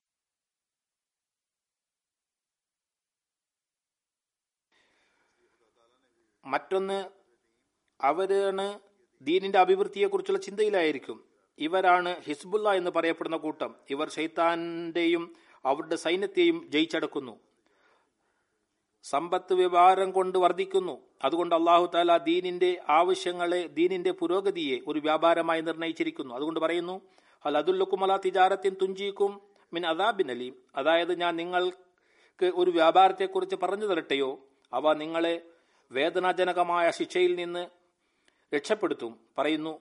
മറ്റൊന്ന് അവരാണ് ദീനിന്റെ അഭിവൃദ്ധിയെക്കുറിച്ചുള്ള ചിന്തയിലായിരിക്കും ഇവരാണ് ഹിസ്ബുല്ല എന്ന് പറയപ്പെടുന്ന കൂട്ടം ഇവർ ഷെയ്ത്താന്റെയും അവരുടെ സൈന്യത്തെയും ജയിച്ചടക്കുന്നു സമ്പത്ത് വ്യവഹാരം കൊണ്ട് വർദ്ധിക്കുന്നു അതുകൊണ്ട് അള്ളാഹു താല ദീനിന്റെ ആവശ്യങ്ങളെ ദീനിന്റെ പുരോഗതിയെ ഒരു വ്യാപാരമായി നിർണയിച്ചിരിക്കുന്നു അതുകൊണ്ട് പറയുന്നു അൽ അതുല്ലുക്കും അല തിജാരത്തിൻ തുഞ്ചിക്കും മിൻ അദാബിൻ അലീം അതായത് ഞാൻ നിങ്ങൾക്ക് ഒരു വ്യാപാരത്തെക്കുറിച്ച് പറഞ്ഞു തരട്ടെയോ അവ നിങ്ങളെ വേദനാജനകമായ ശിക്ഷയിൽ നിന്ന് രക്ഷപ്പെടുത്തും പറയുന്നു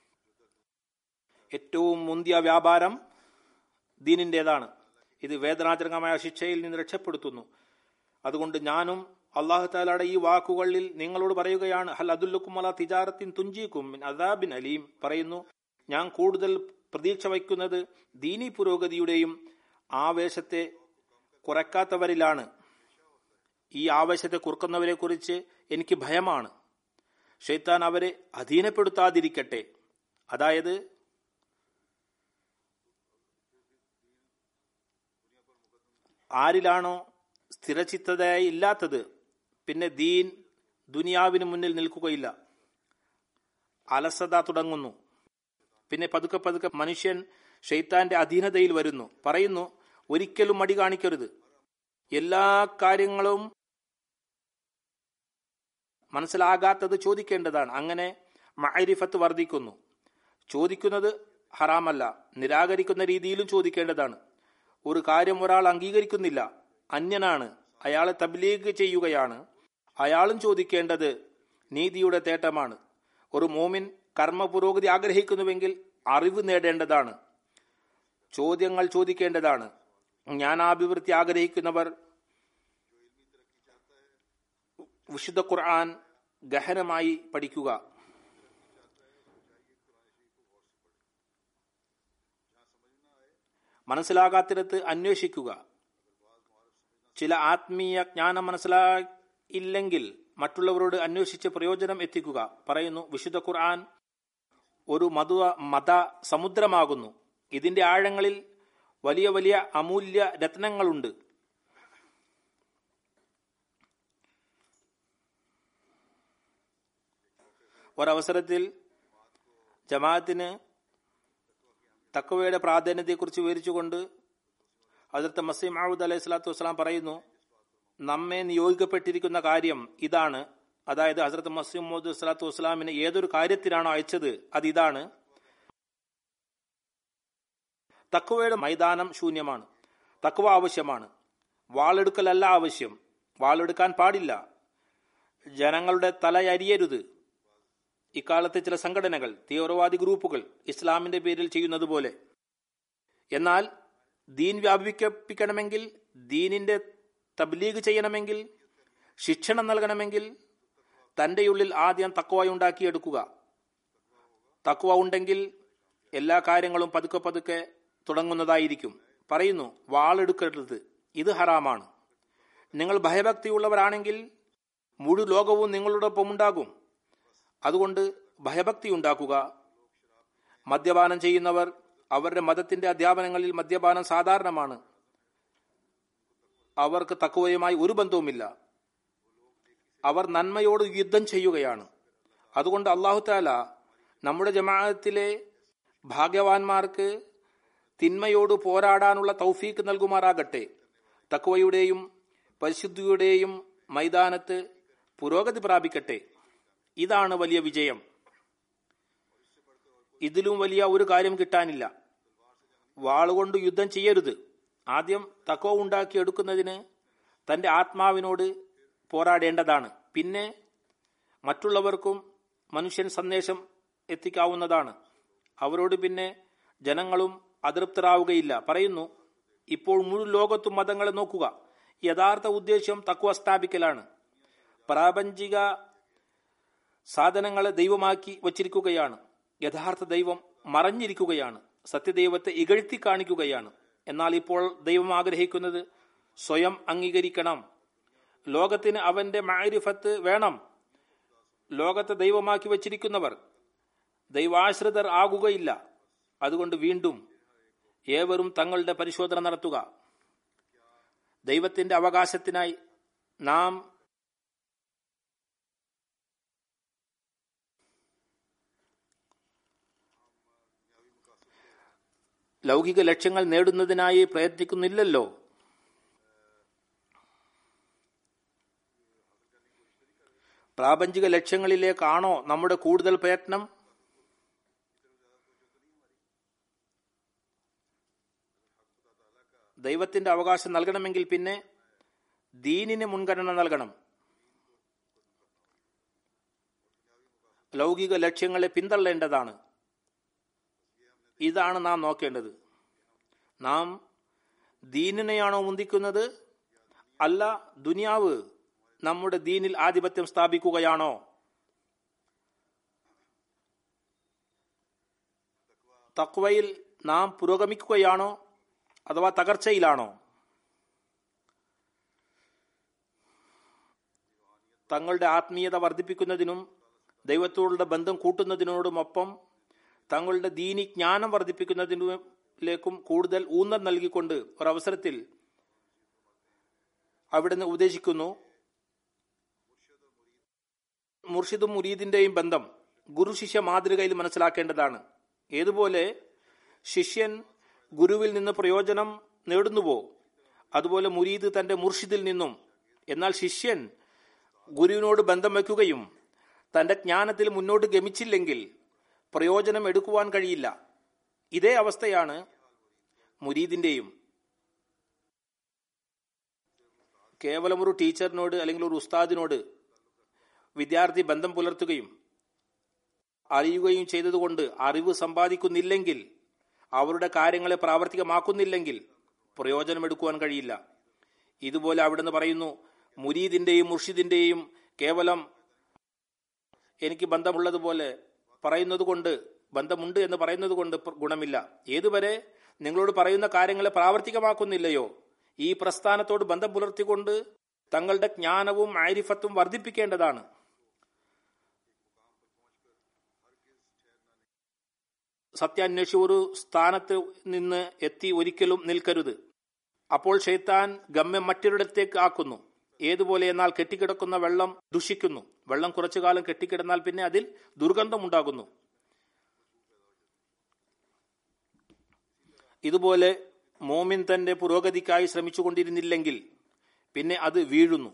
ഏറ്റവും മുന്തിയ വ്യാപാരം ദീനിൻ്റെതാണ് ഇത് വേദനാജനകമായ ശിക്ഷയിൽ നിന്ന് രക്ഷപ്പെടുത്തുന്നു അതുകൊണ്ട് ഞാനും അള്ളാഹു താലയുടെ ഈ വാക്കുകളിൽ നിങ്ങളോട് പറയുകയാണ് ഹൽ അതുല്ലുക്കും അല തിജാറത്തിൻ തുഞ്ചിക്കും മിൻ അദാബിൻ അലീം പറയുന്നു ഞാൻ കൂടുതൽ പ്രതീക്ഷ വയ്ക്കുന്നത് ദീനി പുരോഗതിയുടെയും ആവേശത്തെ കുറയ്ക്കാത്തവരിലാണ് ഈ ആവേശത്തെ കുറുക്കുന്നവരെ കുറിച്ച് എനിക്ക് ഭയമാണ് ഷെയ്ത്താൻ അവരെ അധീനപ്പെടുത്താതിരിക്കട്ടെ അതായത് ആരിലാണോ സ്ഥിരചിത്തതയായി ഇല്ലാത്തത് പിന്നെ ദീൻ ദുനിയാവിന് മുന്നിൽ നിൽക്കുകയില്ല അലസത തുടങ്ങുന്നു പിന്നെ പതുക്കെ പതുക്കെ മനുഷ്യൻ ഷെയ്ത്താന്റെ അധീനതയിൽ വരുന്നു പറയുന്നു ഒരിക്കലും മടി കാണിക്കരുത് എല്ലാ കാര്യങ്ങളും മനസ്സിലാകാത്തത് ചോദിക്കേണ്ടതാണ് അങ്ങനെ മഅരിഫത്ത് വർദ്ധിക്കുന്നു ചോദിക്കുന്നത് ഹറാമല്ല നിരാകരിക്കുന്ന രീതിയിലും ചോദിക്കേണ്ടതാണ് ഒരു കാര്യം ഒരാൾ അംഗീകരിക്കുന്നില്ല അന്യനാണ് അയാളെ തബ്ലീഗ് ചെയ്യുകയാണ് അയാളും ചോദിക്കേണ്ടത് നീതിയുടെ തേട്ടമാണ് ഒരു മോമിൻ കർമ്മ പുരോഗതി ആഗ്രഹിക്കുന്നുവെങ്കിൽ അറിവ് നേടേണ്ടതാണ് ചോദ്യങ്ങൾ ചോദിക്കേണ്ടതാണ് ജ്ഞാനാഭിവൃദ്ധി ആഗ്രഹിക്കുന്നവർ വിശുദ്ധ ഖുർആൻ ഗഹനമായി പഠിക്കുക മനസ്സിലാകാത്തിടത്ത് അന്വേഷിക്കുക ചില ആത്മീയ ജ്ഞാനം മനസ്സിലായില്ലെങ്കിൽ മറ്റുള്ളവരോട് അന്വേഷിച്ച് പ്രയോജനം എത്തിക്കുക പറയുന്നു വിശുദ്ധ ഖുർആൻ ഒരു മധു മത സമുദ്രമാകുന്നു ഇതിന്റെ ആഴങ്ങളിൽ വലിയ വലിയ അമൂല്യ രത്നങ്ങളുണ്ട് ഒരവസരത്തിൽ ജമാഅത്തിന് തക്കവയുടെ പ്രാധാന്യത്തെക്കുറിച്ച് വിവരിച്ചുകൊണ്ട് ഹജറത്ത് മസീം മഹൂദ് അലൈഹി സ്വലാത്തു വസ്സലാം പറയുന്നു നമ്മെ നിയോഗിക്കപ്പെട്ടിരിക്കുന്ന കാര്യം ഇതാണ് അതായത് ഹസരത്ത് മസീം മുഹമ്മദ് സ്വലാത്തു വസ്സലാമിനെ ഏതൊരു കാര്യത്തിനാണോ അയച്ചത് അത് ഇതാണ് തക്കുവയുടെ മൈതാനം ശൂന്യമാണ് തക്കുവ ആവശ്യമാണ് വാളെടുക്കലല്ല ആവശ്യം വാളെടുക്കാൻ പാടില്ല ജനങ്ങളുടെ തലയരിയരുത് ഇക്കാലത്തെ ചില സംഘടനകൾ തീവ്രവാദി ഗ്രൂപ്പുകൾ ഇസ്ലാമിന്റെ പേരിൽ ചെയ്യുന്നത് പോലെ എന്നാൽ ദീൻ വ്യാപിപ്പിക്കണമെങ്കിൽ ദീനിന്റെ തബ്ലീഗ് ചെയ്യണമെങ്കിൽ ശിക്ഷണം നൽകണമെങ്കിൽ തന്റെ ഉള്ളിൽ ആദ്യം തക്കുവ ഉണ്ടാക്കിയെടുക്കുക തക്കുവ ഉണ്ടെങ്കിൽ എല്ലാ കാര്യങ്ങളും പതുക്കെ പതുക്കെ തുടങ്ങുന്നതായിരിക്കും പറയുന്നു വാളെടുക്കരുത് ഇത് ഹറാമാണ് നിങ്ങൾ ഭയഭക്തിയുള്ളവരാണെങ്കിൽ മുഴു ലോകവും നിങ്ങളോടൊപ്പം ഉണ്ടാകും അതുകൊണ്ട് ഭയഭക്തി ഉണ്ടാക്കുക മദ്യപാനം ചെയ്യുന്നവർ അവരുടെ മതത്തിന്റെ അധ്യാപനങ്ങളിൽ മദ്യപാനം സാധാരണമാണ് അവർക്ക് തക്കുവയുമായി ഒരു ബന്ധവുമില്ല അവർ നന്മയോട് യുദ്ധം ചെയ്യുകയാണ് അതുകൊണ്ട് അള്ളാഹു താല നമ്മുടെ ജമാഅത്തിലെ ഭാഗ്യവാന്മാർക്ക് തിന്മയോട് പോരാടാനുള്ള തൗഫീക്ക് നൽകുമാറാകട്ടെ തക്വയുടെയും പരിശുദ്ധിയുടെയും മൈതാനത്ത് പുരോഗതി പ്രാപിക്കട്ടെ ഇതാണ് വലിയ വിജയം ഇതിലും വലിയ ഒരു കാര്യം കിട്ടാനില്ല വാളുകൊണ്ട് യുദ്ധം ചെയ്യരുത് ആദ്യം തക്കോ ഉണ്ടാക്കിയെടുക്കുന്നതിന് തന്റെ ആത്മാവിനോട് പോരാടേണ്ടതാണ് പിന്നെ മറ്റുള്ളവർക്കും മനുഷ്യൻ സന്ദേശം എത്തിക്കാവുന്നതാണ് അവരോട് പിന്നെ ജനങ്ങളും അതൃപ്തരാവുകയില്ല പറയുന്നു ഇപ്പോൾ മുഴു ലോകത്തും മതങ്ങളെ നോക്കുക യഥാർത്ഥ ഉദ്ദേശ്യം തക്വ സ്ഥാപിക്കലാണ് പ്രാപഞ്ചിക സാധനങ്ങളെ ദൈവമാക്കി വച്ചിരിക്കുകയാണ് യഥാർത്ഥ ദൈവം മറഞ്ഞിരിക്കുകയാണ് സത്യദൈവത്തെ ഇകഴ്ത്തി കാണിക്കുകയാണ് എന്നാൽ ഇപ്പോൾ ദൈവം ആഗ്രഹിക്കുന്നത് സ്വയം അംഗീകരിക്കണം ലോകത്തിന് അവന്റെ മാരിഫത്ത് വേണം ലോകത്തെ ദൈവമാക്കി വച്ചിരിക്കുന്നവർ ദൈവാശ്രിതർ ആകുകയില്ല അതുകൊണ്ട് വീണ്ടും ഏവരും തങ്ങളുടെ പരിശോധന നടത്തുക ദൈവത്തിന്റെ അവകാശത്തിനായി നാം ലൗകിക ലക്ഷ്യങ്ങൾ നേടുന്നതിനായി പ്രയത്നിക്കുന്നില്ലല്ലോ പ്രാപഞ്ചിക ലക്ഷ്യങ്ങളിലേക്കാണോ നമ്മുടെ കൂടുതൽ പ്രയത്നം ദൈവത്തിന്റെ അവകാശം നൽകണമെങ്കിൽ പിന്നെ ദീനിന് മുൻഗണന നൽകണം ലൗകിക ലക്ഷ്യങ്ങളെ പിന്തള്ളേണ്ടതാണ് ഇതാണ് നാം നോക്കേണ്ടത് നാം ദീനിനെയാണോ മുന്തിക്കുന്നത് അല്ല ദുനിയാവ് നമ്മുടെ ദീനിൽ ആധിപത്യം സ്ഥാപിക്കുകയാണോ തക്വയിൽ നാം പുരോഗമിക്കുകയാണോ അഥവാ തകർച്ചയിലാണോ തങ്ങളുടെ ആത്മീയത വർദ്ധിപ്പിക്കുന്നതിനും ദൈവത്തോടുള്ള ബന്ധം കൂട്ടുന്നതിനോടുമൊപ്പം തങ്ങളുടെ ദീനി ജ്ഞാനം വർദ്ധിപ്പിക്കുന്നതിലേക്കും കൂടുതൽ ഊന്നൽ നൽകിക്കൊണ്ട് ഒരവസരത്തിൽ അവിടുന്ന് ഉപദേശിക്കുന്നു മുർഷിദും മുരീദിന്റെയും ബന്ധം ഗുരു ശിഷ്യ മാതൃകയിൽ മനസ്സിലാക്കേണ്ടതാണ് ഏതുപോലെ ശിഷ്യൻ ഗുരുവിൽ നിന്ന് പ്രയോജനം നേടുന്നുവോ അതുപോലെ മുരീദ് തന്റെ മുർഷിദിൽ നിന്നും എന്നാൽ ശിഷ്യൻ ഗുരുവിനോട് ബന്ധം വയ്ക്കുകയും തന്റെ ജ്ഞാനത്തിൽ മുന്നോട്ട് ഗമിച്ചില്ലെങ്കിൽ പ്രയോജനം എടുക്കുവാൻ കഴിയില്ല ഇതേ അവസ്ഥയാണ് മുരീദിന്റെയും കേവലം ഒരു ടീച്ചറിനോട് അല്ലെങ്കിൽ ഒരു ഉസ്താദിനോട് വിദ്യാർത്ഥി ബന്ധം പുലർത്തുകയും അറിയുകയും ചെയ്തതുകൊണ്ട് അറിവ് സമ്പാദിക്കുന്നില്ലെങ്കിൽ അവരുടെ കാര്യങ്ങളെ പ്രാവർത്തികമാക്കുന്നില്ലെങ്കിൽ പ്രയോജനമെടുക്കുവാൻ കഴിയില്ല ഇതുപോലെ അവിടുന്ന് പറയുന്നു മുരീദിന്റെയും മുർഷിദിന്റെയും കേവലം എനിക്ക് ബന്ധമുള്ളതുപോലെ പറയുന്നത് കൊണ്ട് ബന്ധമുണ്ട് എന്ന് പറയുന്നത് കൊണ്ട് ഗുണമില്ല ഏതുവരെ നിങ്ങളോട് പറയുന്ന കാര്യങ്ങളെ പ്രാവർത്തികമാക്കുന്നില്ലയോ ഈ പ്രസ്ഥാനത്തോട് ബന്ധം പുലർത്തിക്കൊണ്ട് തങ്ങളുടെ ജ്ഞാനവും ആരിഫത്തും വർദ്ധിപ്പിക്കേണ്ടതാണ് സത്യാന്വേഷി ഒരു സ്ഥാനത്ത് നിന്ന് എത്തി ഒരിക്കലും നിൽക്കരുത് അപ്പോൾ ഷെയ്ത്താൻ ഗമ്യം മറ്റൊരിടത്തേക്ക് ആക്കുന്നു ഏതുപോലെ എന്നാൽ കെട്ടിക്കിടക്കുന്ന വെള്ളം ദുഷിക്കുന്നു വെള്ളം കുറച്ചു കാലം കെട്ടിക്കിടന്നാൽ പിന്നെ അതിൽ ദുർഗന്ധമുണ്ടാകുന്നു ഇതുപോലെ മോമിൻ തന്റെ പുരോഗതിക്കായി ശ്രമിച്ചുകൊണ്ടിരുന്നില്ലെങ്കിൽ പിന്നെ അത് വീഴുന്നു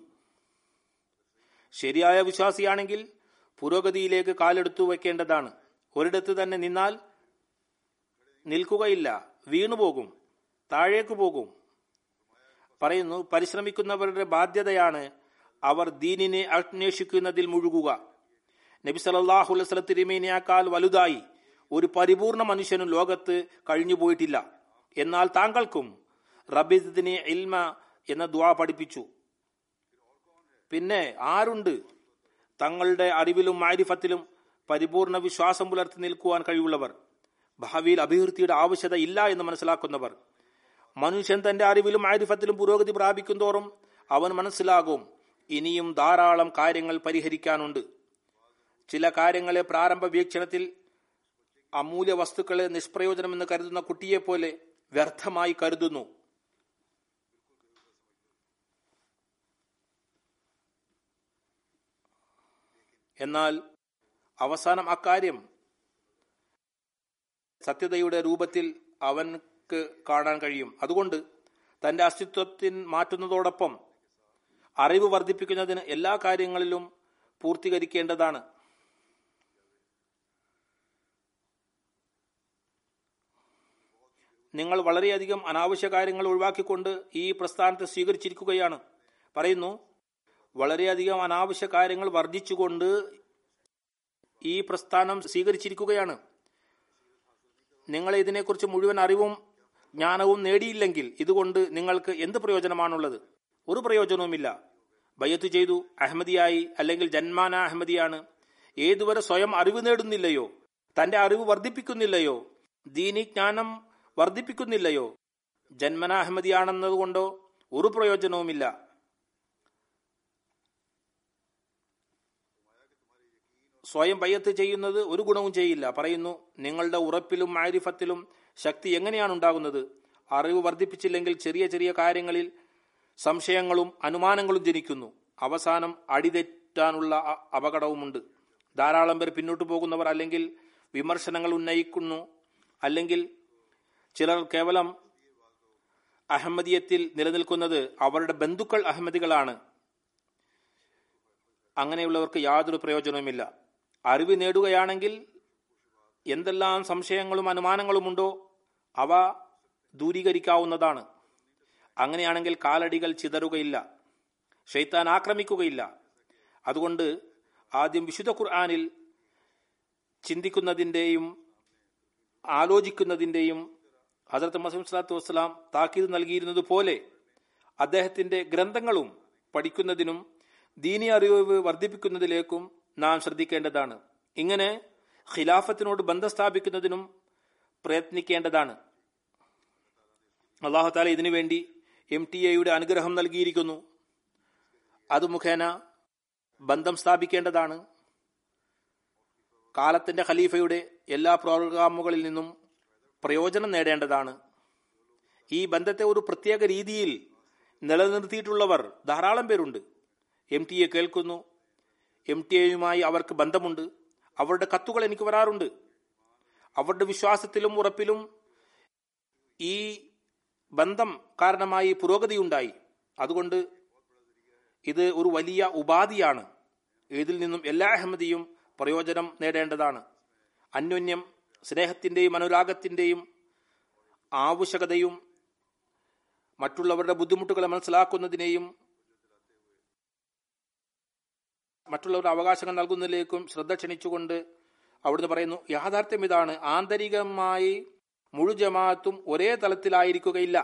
ശരിയായ വിശ്വാസിയാണെങ്കിൽ പുരോഗതിയിലേക്ക് കാലെടുത്തു വയ്ക്കേണ്ടതാണ് ഒരിടത്ത് തന്നെ നിന്നാൽ നിൽക്കുകയില്ല വീണുപോകും താഴേക്ക് പോകും പറയുന്നു പരിശ്രമിക്കുന്നവരുടെ ബാധ്യതയാണ് അവർ ദീനിനെ അന്വേഷിക്കുന്നതിൽ മുഴുകുക നബി സലല്ലാഹു അലൈഹി തിരുമേനിയേക്കാൾ വലുതായി ഒരു പരിപൂർണ മനുഷ്യനും ലോകത്ത് കഴിഞ്ഞുപോയിട്ടില്ല എന്നാൽ താങ്കൾക്കും റബിദിനെ ഇൽമ എന്ന ദ്വാ പഠിപ്പിച്ചു പിന്നെ ആരുണ്ട് തങ്ങളുടെ അറിവിലും മാരിഫത്തിലും പരിപൂർണ വിശ്വാസം പുലർത്തി നിൽക്കുവാൻ കഴിവുള്ളവർ ഭാവിയിൽ അഭിവൃദ്ധിയുടെ ആവശ്യത ഇല്ല എന്ന് മനസ്സിലാക്കുന്നവർ മനുഷ്യൻ തന്റെ അറിവിലും ആരിഫത്തിലും പുരോഗതി പ്രാപിക്കുന്തോറും അവൻ മനസ്സിലാകും ഇനിയും ധാരാളം കാര്യങ്ങൾ പരിഹരിക്കാനുണ്ട് ചില കാര്യങ്ങളെ പ്രാരംഭ വീക്ഷണത്തിൽ അമൂല്യ വസ്തുക്കളെ നിഷ്പ്രയോജനമെന്ന് കരുതുന്ന കുട്ടിയെപ്പോലെ വ്യർത്ഥമായി കരുതുന്നു എന്നാൽ അവസാനം അക്കാര്യം സത്യതയുടെ രൂപത്തിൽ അവൻക്ക് കാണാൻ കഴിയും അതുകൊണ്ട് തന്റെ അസ്തിത്വത്തിൽ മാറ്റുന്നതോടൊപ്പം അറിവ് വർദ്ധിപ്പിക്കുന്നതിന് എല്ലാ കാര്യങ്ങളിലും പൂർത്തീകരിക്കേണ്ടതാണ് നിങ്ങൾ വളരെയധികം അനാവശ്യ കാര്യങ്ങൾ ഒഴിവാക്കിക്കൊണ്ട് ഈ പ്രസ്ഥാനത്തെ സ്വീകരിച്ചിരിക്കുകയാണ് പറയുന്നു വളരെയധികം അനാവശ്യ കാര്യങ്ങൾ വർദ്ധിച്ചുകൊണ്ട് ഈ പ്രസ്ഥാനം സ്വീകരിച്ചിരിക്കുകയാണ് നിങ്ങൾ ഇതിനെക്കുറിച്ച് മുഴുവൻ അറിവും ജ്ഞാനവും നേടിയില്ലെങ്കിൽ ഇതുകൊണ്ട് നിങ്ങൾക്ക് എന്ത് പ്രയോജനമാണുള്ളത് ഒരു പ്രയോജനവുമില്ല ബയ്യത്ത് ചെയ്തു അഹമ്മദിയായി അല്ലെങ്കിൽ ജന്മാന അഹമ്മദിയാണ് ഏതുവരെ സ്വയം അറിവ് നേടുന്നില്ലയോ തന്റെ അറിവ് വർദ്ധിപ്പിക്കുന്നില്ലയോ ദീനി ജ്ഞാനം വർദ്ധിപ്പിക്കുന്നില്ലയോ ജന്മന അഹമ്മദിയാണെന്നതുകൊണ്ടോ ഒരു പ്രയോജനവുമില്ല സ്വയം ബയ്യത്ത് ചെയ്യുന്നത് ഒരു ഗുണവും ചെയ്യില്ല പറയുന്നു നിങ്ങളുടെ ഉറപ്പിലും മാരിഫത്തിലും ശക്തി എങ്ങനെയാണ് ഉണ്ടാകുന്നത് അറിവ് വർദ്ധിപ്പിച്ചില്ലെങ്കിൽ ചെറിയ ചെറിയ കാര്യങ്ങളിൽ സംശയങ്ങളും അനുമാനങ്ങളും ജനിക്കുന്നു അവസാനം അടിതെറ്റാനുള്ള അ- അപകടവുമുണ്ട് ധാരാളം പേർ പിന്നോട്ട് പോകുന്നവർ അല്ലെങ്കിൽ വിമർശനങ്ങൾ ഉന്നയിക്കുന്നു അല്ലെങ്കിൽ ചിലർ കേവലം അഹമ്മദിയത്തിൽ നിലനിൽക്കുന്നത് അവരുടെ ബന്ധുക്കൾ അഹമ്മദികളാണ് അങ്ങനെയുള്ളവർക്ക് യാതൊരു പ്രയോജനവുമില്ല അറിവ് നേടുകയാണെങ്കിൽ എന്തെല്ലാം സംശയങ്ങളും അനുമാനങ്ങളുമുണ്ടോ അവ ദൂരീകരിക്കാവുന്നതാണ് അങ്ങനെയാണെങ്കിൽ കാലടികൾ ചിതറുകയില്ല ഷെയ്ത്താൻ ആക്രമിക്കുകയില്ല അതുകൊണ്ട് ആദ്യം വിശുദ്ധ ഖുർആാനിൽ ചിന്തിക്കുന്നതിൻ്റെയും ആലോചിക്കുന്നതിൻ്റെയും ഹസരത്ത് മസീം സ്വലാത്തു വസ്സലാം താക്കീത് നൽകിയിരുന്നത് പോലെ അദ്ദേഹത്തിന്റെ ഗ്രന്ഥങ്ങളും പഠിക്കുന്നതിനും ദീനി അറിവ് വർദ്ധിപ്പിക്കുന്നതിലേക്കും നാം ശ്രദ്ധിക്കേണ്ടതാണ് ഇങ്ങനെ ഖിലാഫത്തിനോട് ബന്ധം സ്ഥാപിക്കുന്നതിനും പ്രയത്നിക്കേണ്ടതാണ് അള്ളാഹു താല ഇതിനു വേണ്ടി എം ടി എയുടെ അനുഗ്രഹം നൽകിയിരിക്കുന്നു അത് മുഖേന ബന്ധം സ്ഥാപിക്കേണ്ടതാണ് കാലത്തിന്റെ ഖലീഫയുടെ എല്ലാ പ്രോഗ്രാമുകളിൽ നിന്നും പ്രയോജനം നേടേണ്ടതാണ് ഈ ബന്ധത്തെ ഒരു പ്രത്യേക രീതിയിൽ നിലനിർത്തിയിട്ടുള്ളവർ ധാരാളം പേരുണ്ട് എം ടി എ കേൾക്കുന്നു എം ടി എയുമായി അവർക്ക് ബന്ധമുണ്ട് അവരുടെ കത്തുകൾ എനിക്ക് വരാറുണ്ട് അവരുടെ വിശ്വാസത്തിലും ഉറപ്പിലും ഈ ബന്ധം കാരണമായി പുരോഗതിയുണ്ടായി അതുകൊണ്ട് ഇത് ഒരു വലിയ ഉപാധിയാണ് ഇതിൽ നിന്നും എല്ലാ അഹമ്മദിയും പ്രയോജനം നേടേണ്ടതാണ് അന്യോന്യം സ്നേഹത്തിന്റെയും അനുരാഗത്തിന്റെയും ആവശ്യകതയും മറ്റുള്ളവരുടെ ബുദ്ധിമുട്ടുകളെ മനസ്സിലാക്കുന്നതിനെയും മറ്റുള്ളവരുടെ അവകാശങ്ങൾ നൽകുന്നതിലേക്കും ശ്രദ്ധ ക്ഷണിച്ചുകൊണ്ട് അവിടുന്ന് പറയുന്നു യാഥാർത്ഥ്യം ഇതാണ് ആന്തരികമായി മുഴു ജമാഅത്തും ഒരേ തലത്തിലായിരിക്കുകയില്ല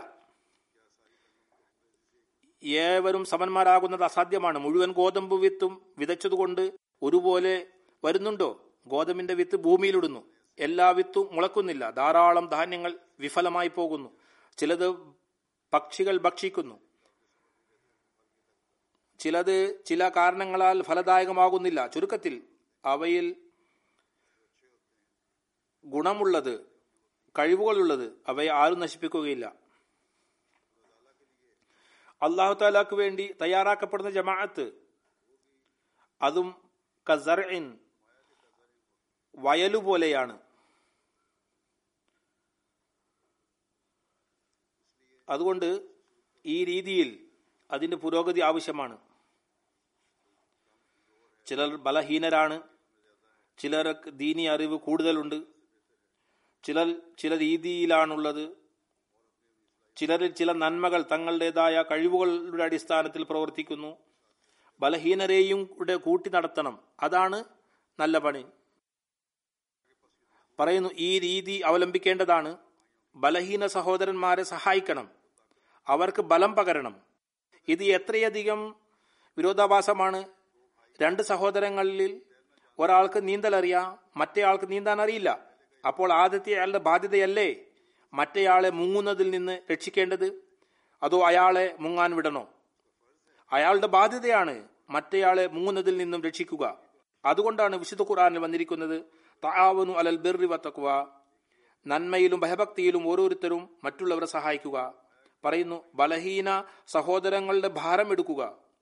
ഏവരും സമന്മാരാകുന്നത് അസാധ്യമാണ് മുഴുവൻ ഗോതമ്പ് വിത്തും വിതച്ചതുകൊണ്ട് ഒരുപോലെ വരുന്നുണ്ടോ ഗോതമ്പിന്റെ വിത്ത് ഭൂമിയിലിടുന്നു എല്ലാ വിത്തും മുളക്കുന്നില്ല ധാരാളം ധാന്യങ്ങൾ വിഫലമായി പോകുന്നു ചിലത് പക്ഷികൾ ഭക്ഷിക്കുന്നു ചിലത് ചില കാരണങ്ങളാൽ ഫലദായകമാകുന്നില്ല ചുരുക്കത്തിൽ അവയിൽ ഗുണമുള്ളത് കഴിവുകളുള്ളത് അവയെ ആരും നശിപ്പിക്കുകയില്ല അള്ളാഹു താലാക്ക് വേണ്ടി തയ്യാറാക്കപ്പെടുന്ന ജമാഅത്ത് അതും കസറിൻ വയലുപോലെയാണ് അതുകൊണ്ട് ഈ രീതിയിൽ അതിന്റെ പുരോഗതി ആവശ്യമാണ് ചിലർ ബലഹീനരാണ് ചിലർക്ക് ദീനി അറിവ് കൂടുതലുണ്ട് ചിലർ ചില രീതിയിലാണുള്ളത് ചിലരിൽ ചില നന്മകൾ തങ്ങളുടേതായ കഴിവുകളുടെ അടിസ്ഥാനത്തിൽ പ്രവർത്തിക്കുന്നു ബലഹീനരെയും കൂടെ കൂട്ടി നടത്തണം അതാണ് നല്ല പണി പറയുന്നു ഈ രീതി അവലംബിക്കേണ്ടതാണ് ബലഹീന സഹോദരന്മാരെ സഹായിക്കണം അവർക്ക് ബലം പകരണം ഇത് എത്രയധികം വിരോധാഭാസമാണ് രണ്ട് സഹോദരങ്ങളിൽ ഒരാൾക്ക് നീന്തൽ അറിയാം മറ്റേ ആൾക്ക് നീന്താൻ അറിയില്ല അപ്പോൾ ആദ്യത്തെ അയാളുടെ ബാധ്യതയല്ലേ മറ്റേയാളെ മുങ്ങുന്നതിൽ നിന്ന് രക്ഷിക്കേണ്ടത് അതോ അയാളെ മുങ്ങാൻ വിടണോ അയാളുടെ ബാധ്യതയാണ് മറ്റേയാളെ മുങ്ങുന്നതിൽ നിന്നും രക്ഷിക്കുക അതുകൊണ്ടാണ് വിശുദ്ധ ഖുറാനിൽ വന്നിരിക്കുന്നത് താവനു അലൽ ബിർറി വത്തക്കുവ നന്മയിലും ഭയഭക്തിയിലും ഓരോരുത്തരും മറ്റുള്ളവരെ സഹായിക്കുക പറയുന്നു ബലഹീന സഹോദരങ്ങളുടെ ഭാരം എടുക്കുക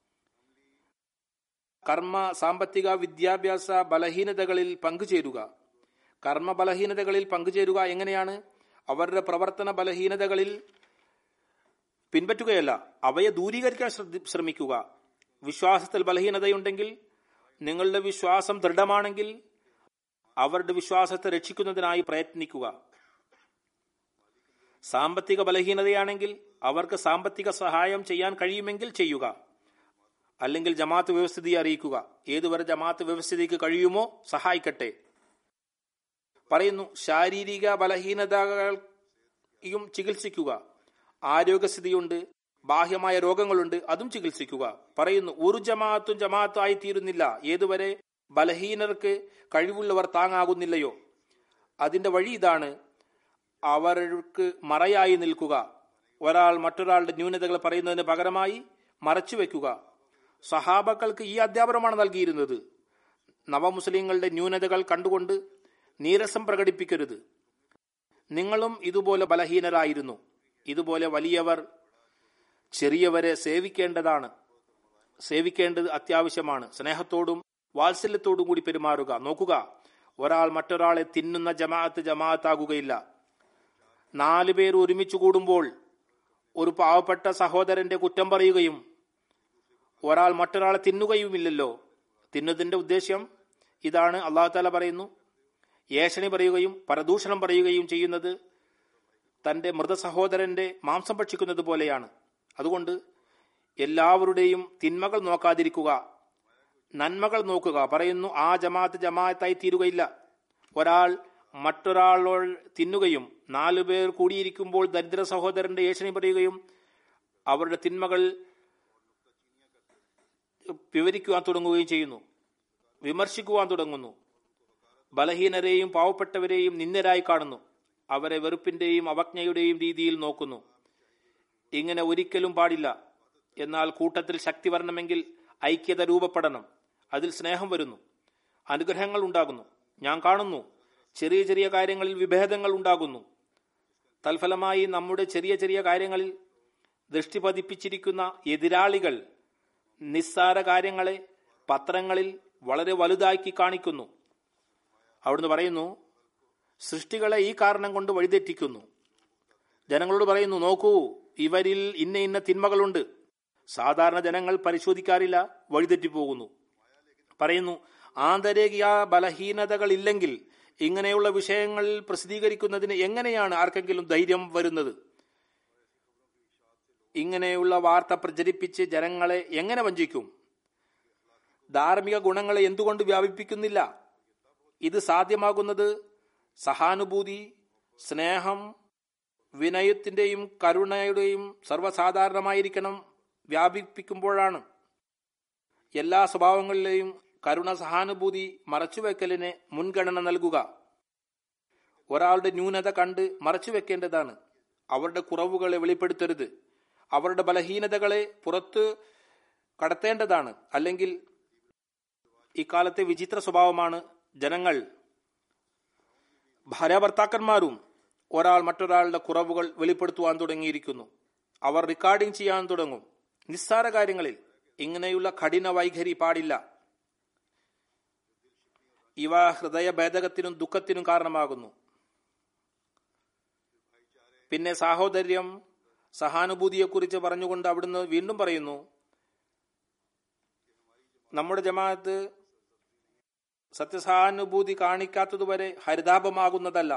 കർമ്മ സാമ്പത്തിക വിദ്യാഭ്യാസ ബലഹീനതകളിൽ പങ്കുചേരുക കർമ്മ ബലഹീനതകളിൽ പങ്കുചേരുക എങ്ങനെയാണ് അവരുടെ പ്രവർത്തന ബലഹീനതകളിൽ പിൻപറ്റുകയല്ല അവയെ ദൂരീകരിക്കാൻ ശ്രദ്ധി- ശ്രമിക്കുക വിശ്വാസത്തിൽ ബലഹീനതയുണ്ടെങ്കിൽ നിങ്ങളുടെ വിശ്വാസം ദൃഢമാണെങ്കിൽ അവരുടെ വിശ്വാസത്തെ രക്ഷിക്കുന്നതിനായി പ്രയത്നിക്കുക സാമ്പത്തിക ബലഹീനതയാണെങ്കിൽ അവർക്ക് സാമ്പത്തിക സഹായം ചെയ്യാൻ കഴിയുമെങ്കിൽ ചെയ്യുക അല്ലെങ്കിൽ ജമാഅത്ത് വ്യവസ്ഥിതിയെ അറിയിക്കുക ഏതുവരെ ജമാഅത്ത് വ്യവസ്ഥിതിക്ക് കഴിയുമോ സഹായിക്കട്ടെ പറയുന്നു ശാരീരിക ബലഹീനതയും ചികിത്സിക്കുക ആരോഗ്യസ്ഥിതിയുണ്ട് ബാഹ്യമായ രോഗങ്ങളുണ്ട് അതും ചികിത്സിക്കുക പറയുന്നു ഒരു ജമാഅത്തും ജമാഅത്തായി തീരുന്നില്ല ഏതുവരെ ബലഹീനർക്ക് കഴിവുള്ളവർ താങ്ങാകുന്നില്ലയോ അതിന്റെ വഴി ഇതാണ് അവർക്ക് മറയായി നിൽക്കുക ഒരാൾ മറ്റൊരാളുടെ ന്യൂനതകൾ പറയുന്നതിന് പകരമായി മറച്ചു വെക്കുക സഹാബക്കൾക്ക് ഈ അധ്യാപനമാണ് നൽകിയിരുന്നത് നവമുസ്ലിങ്ങളുടെ ന്യൂനതകൾ കണ്ടുകൊണ്ട് നീരസം പ്രകടിപ്പിക്കരുത് നിങ്ങളും ഇതുപോലെ ബലഹീനരായിരുന്നു ഇതുപോലെ വലിയവർ ചെറിയവരെ സേവിക്കേണ്ടതാണ് സേവിക്കേണ്ടത് അത്യാവശ്യമാണ് സ്നേഹത്തോടും വാത്സല്യത്തോടും കൂടി പെരുമാറുക നോക്കുക ഒരാൾ മറ്റൊരാളെ തിന്നുന്ന ജമാഅത്ത് ജമാഅത്താകുകയില്ല നാലു പേർ ഒരുമിച്ച് കൂടുമ്പോൾ ഒരു പാവപ്പെട്ട സഹോദരന്റെ കുറ്റം പറയുകയും ഒരാൾ മറ്റൊരാളെ തിന്നുകയുമില്ലല്ലോ തിന്നതിന്റെ ഉദ്ദേശ്യം ഇതാണ് അള്ളാഹു താല പറയുന്നു ഏഷണി പറയുകയും പരദൂഷണം പറയുകയും ചെയ്യുന്നത് തന്റെ മൃത സഹോദരന്റെ മാംസം ഭക്ഷിക്കുന്നത് പോലെയാണ് അതുകൊണ്ട് എല്ലാവരുടെയും തിന്മകൾ നോക്കാതിരിക്കുക നന്മകൾ നോക്കുക പറയുന്നു ആ ജമാഅത്ത് ജമാഅത്തായി തീരുകയില്ല ഒരാൾ മറ്റൊരാളോൾ തിന്നുകയും നാലുപേർ കൂടിയിരിക്കുമ്പോൾ ദരിദ്ര സഹോദരന്റെ ഏഷണി പറയുകയും അവരുടെ തിന്മകൾ വിവരിക്കുവാൻ തുടങ്ങുകയും ചെയ്യുന്നു വിമർശിക്കുവാൻ തുടങ്ങുന്നു ബലഹീനരെയും പാവപ്പെട്ടവരെയും നിന്ദരായി കാണുന്നു അവരെ വെറുപ്പിന്റെയും അവജ്ഞയുടെയും രീതിയിൽ നോക്കുന്നു ഇങ്ങനെ ഒരിക്കലും പാടില്ല എന്നാൽ കൂട്ടത്തിൽ ശക്തി വരണമെങ്കിൽ ഐക്യത രൂപപ്പെടണം അതിൽ സ്നേഹം വരുന്നു അനുഗ്രഹങ്ങൾ ഉണ്ടാകുന്നു ഞാൻ കാണുന്നു ചെറിയ ചെറിയ കാര്യങ്ങളിൽ വിഭേദങ്ങൾ ഉണ്ടാകുന്നു തൽഫലമായി നമ്മുടെ ചെറിയ ചെറിയ കാര്യങ്ങളിൽ ദൃഷ്ടി പതിപ്പിച്ചിരിക്കുന്ന എതിരാളികൾ നിസ്സാര കാര്യങ്ങളെ പത്രങ്ങളിൽ വളരെ വലുതാക്കി കാണിക്കുന്നു അവിടുന്ന് പറയുന്നു സൃഷ്ടികളെ ഈ കാരണം കൊണ്ട് വഴിതെറ്റിക്കുന്നു ജനങ്ങളോട് പറയുന്നു നോക്കൂ ഇവരിൽ ഇന്ന ഇന്ന തിന്മകളുണ്ട് സാധാരണ ജനങ്ങൾ പരിശോധിക്കാറില്ല വഴിതെറ്റിപ്പോകുന്നു പറയുന്നു ആന്തരിക ബലഹീനതകൾ ഇല്ലെങ്കിൽ ഇങ്ങനെയുള്ള വിഷയങ്ങൾ പ്രസിദ്ധീകരിക്കുന്നതിന് എങ്ങനെയാണ് ആർക്കെങ്കിലും ധൈര്യം വരുന്നത് ഇങ്ങനെയുള്ള വാർത്ത പ്രചരിപ്പിച്ച് ജനങ്ങളെ എങ്ങനെ വഞ്ചിക്കും ധാർമ്മിക ഗുണങ്ങളെ എന്തുകൊണ്ട് വ്യാപിപ്പിക്കുന്നില്ല ഇത് സാധ്യമാകുന്നത് സഹാനുഭൂതി സ്നേഹം വിനയത്തിന്റെയും കരുണയുടെയും സർവ്വസാധാരണമായിരിക്കണം വ്യാപിപ്പിക്കുമ്പോഴാണ് എല്ലാ സ്വഭാവങ്ങളിലെയും കരുണ സഹാനുഭൂതി മറച്ചുവെക്കലിന് മുൻഗണന നൽകുക ഒരാളുടെ ന്യൂനത കണ്ട് മറച്ചുവെക്കേണ്ടതാണ് അവരുടെ കുറവുകളെ വെളിപ്പെടുത്തരുത് അവരുടെ ബലഹീനതകളെ പുറത്ത് കടത്തേണ്ടതാണ് അല്ലെങ്കിൽ ഇക്കാലത്തെ വിചിത്ര സ്വഭാവമാണ് ജനങ്ങൾ ഭാര്യാഭർത്താക്കന്മാരും ഒരാൾ മറ്റൊരാളുടെ കുറവുകൾ വെളിപ്പെടുത്തുവാൻ തുടങ്ങിയിരിക്കുന്നു അവർ റെക്കോർഡിംഗ് ചെയ്യാൻ തുടങ്ങും നിസ്സാര കാര്യങ്ങളിൽ ഇങ്ങനെയുള്ള കഠിന വൈഖരി പാടില്ല ഇവ ഹൃദയ ഭേദകത്തിനും ദുഃഖത്തിനും കാരണമാകുന്നു പിന്നെ സാഹോദര്യം സഹാനുഭൂതിയെക്കുറിച്ച് പറഞ്ഞുകൊണ്ട് അവിടുന്ന് വീണ്ടും പറയുന്നു നമ്മുടെ ജമാഅത്ത് സത്യസഹാനുഭൂതി കാണിക്കാത്തതുവരെ ഹരിതാപമാകുന്നതല്ല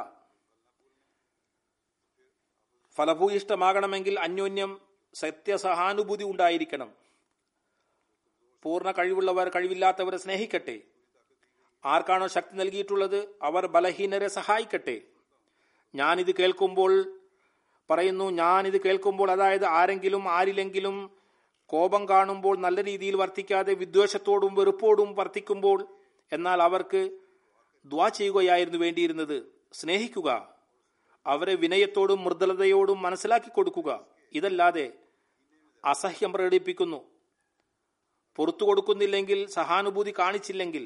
ഫലഭൂയിഷ്ടമാകണമെങ്കിൽ അന്യോന്യം സത്യസഹാനുഭൂതി ഉണ്ടായിരിക്കണം പൂർണ്ണ കഴിവുള്ളവർ കഴിവില്ലാത്തവരെ സ്നേഹിക്കട്ടെ ആർക്കാണോ ശക്തി നൽകിയിട്ടുള്ളത് അവർ ബലഹീനരെ സഹായിക്കട്ടെ ഞാനിത് കേൾക്കുമ്പോൾ പറയുന്നു ഞാനിത് കേൾക്കുമ്പോൾ അതായത് ആരെങ്കിലും ആരിലെങ്കിലും കോപം കാണുമ്പോൾ നല്ല രീതിയിൽ വർത്തിക്കാതെ വിദ്വേഷത്തോടും വെറുപ്പോടും വർത്തിക്കുമ്പോൾ എന്നാൽ അവർക്ക് ദ്വാ ചെയ്യുകയായിരുന്നു വേണ്ടിയിരുന്നത് സ്നേഹിക്കുക അവരെ വിനയത്തോടും മൃദുലതയോടും മനസ്സിലാക്കി കൊടുക്കുക ഇതല്ലാതെ അസഹ്യം പ്രകടിപ്പിക്കുന്നു പുറത്തു കൊടുക്കുന്നില്ലെങ്കിൽ സഹാനുഭൂതി കാണിച്ചില്ലെങ്കിൽ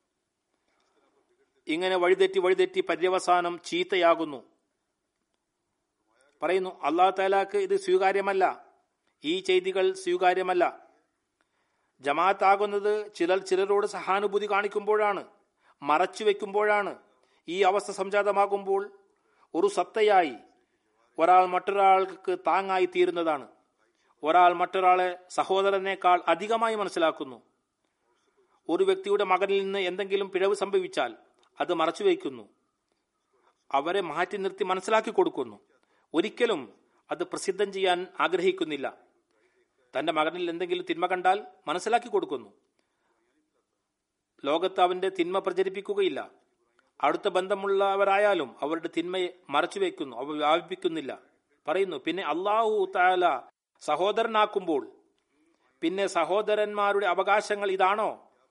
ഇങ്ങനെ വഴിതെറ്റി വഴിതെറ്റി പര്യവസാനം ചീത്തയാകുന്നു പറയുന്നു അള്ളാഹു താലാക്ക് ഇത് സ്വീകാര്യമല്ല ഈ ചെയ്തികൾ സ്വീകാര്യമല്ല ജമാഅത്താകുന്നത് ചിലർ ചിലരോട് സഹാനുഭൂതി കാണിക്കുമ്പോഴാണ് മറച്ചു വെക്കുമ്പോഴാണ് ഈ അവസ്ഥ സംജാതമാകുമ്പോൾ ഒരു സത്തയായി ഒരാൾ മറ്റൊരാൾക്ക് താങ്ങായി തീരുന്നതാണ് ഒരാൾ മറ്റൊരാളെ സഹോദരനേക്കാൾ അധികമായി മനസ്സിലാക്കുന്നു ഒരു വ്യക്തിയുടെ മകനിൽ നിന്ന് എന്തെങ്കിലും പിഴവ് സംഭവിച്ചാൽ അത് മറച്ചു വയ്ക്കുന്നു അവരെ മാറ്റി നിർത്തി മനസ്സിലാക്കി കൊടുക്കുന്നു ഒരിക്കലും അത് പ്രസിദ്ധം ചെയ്യാൻ ആഗ്രഹിക്കുന്നില്ല തന്റെ മകനിൽ എന്തെങ്കിലും തിന്മ കണ്ടാൽ മനസ്സിലാക്കി കൊടുക്കുന്നു ലോകത്ത് അവന്റെ തിന്മ പ്രചരിപ്പിക്കുകയില്ല അടുത്ത ബന്ധമുള്ളവരായാലും അവരുടെ തിന്മയെ മറച്ചു വയ്ക്കുന്നു അവ വ്യാപിപ്പിക്കുന്നില്ല പറയുന്നു പിന്നെ അള്ളാഹു താല സഹോദരനാക്കുമ്പോൾ പിന്നെ സഹോദരന്മാരുടെ അവകാശങ്ങൾ ഇതാണോ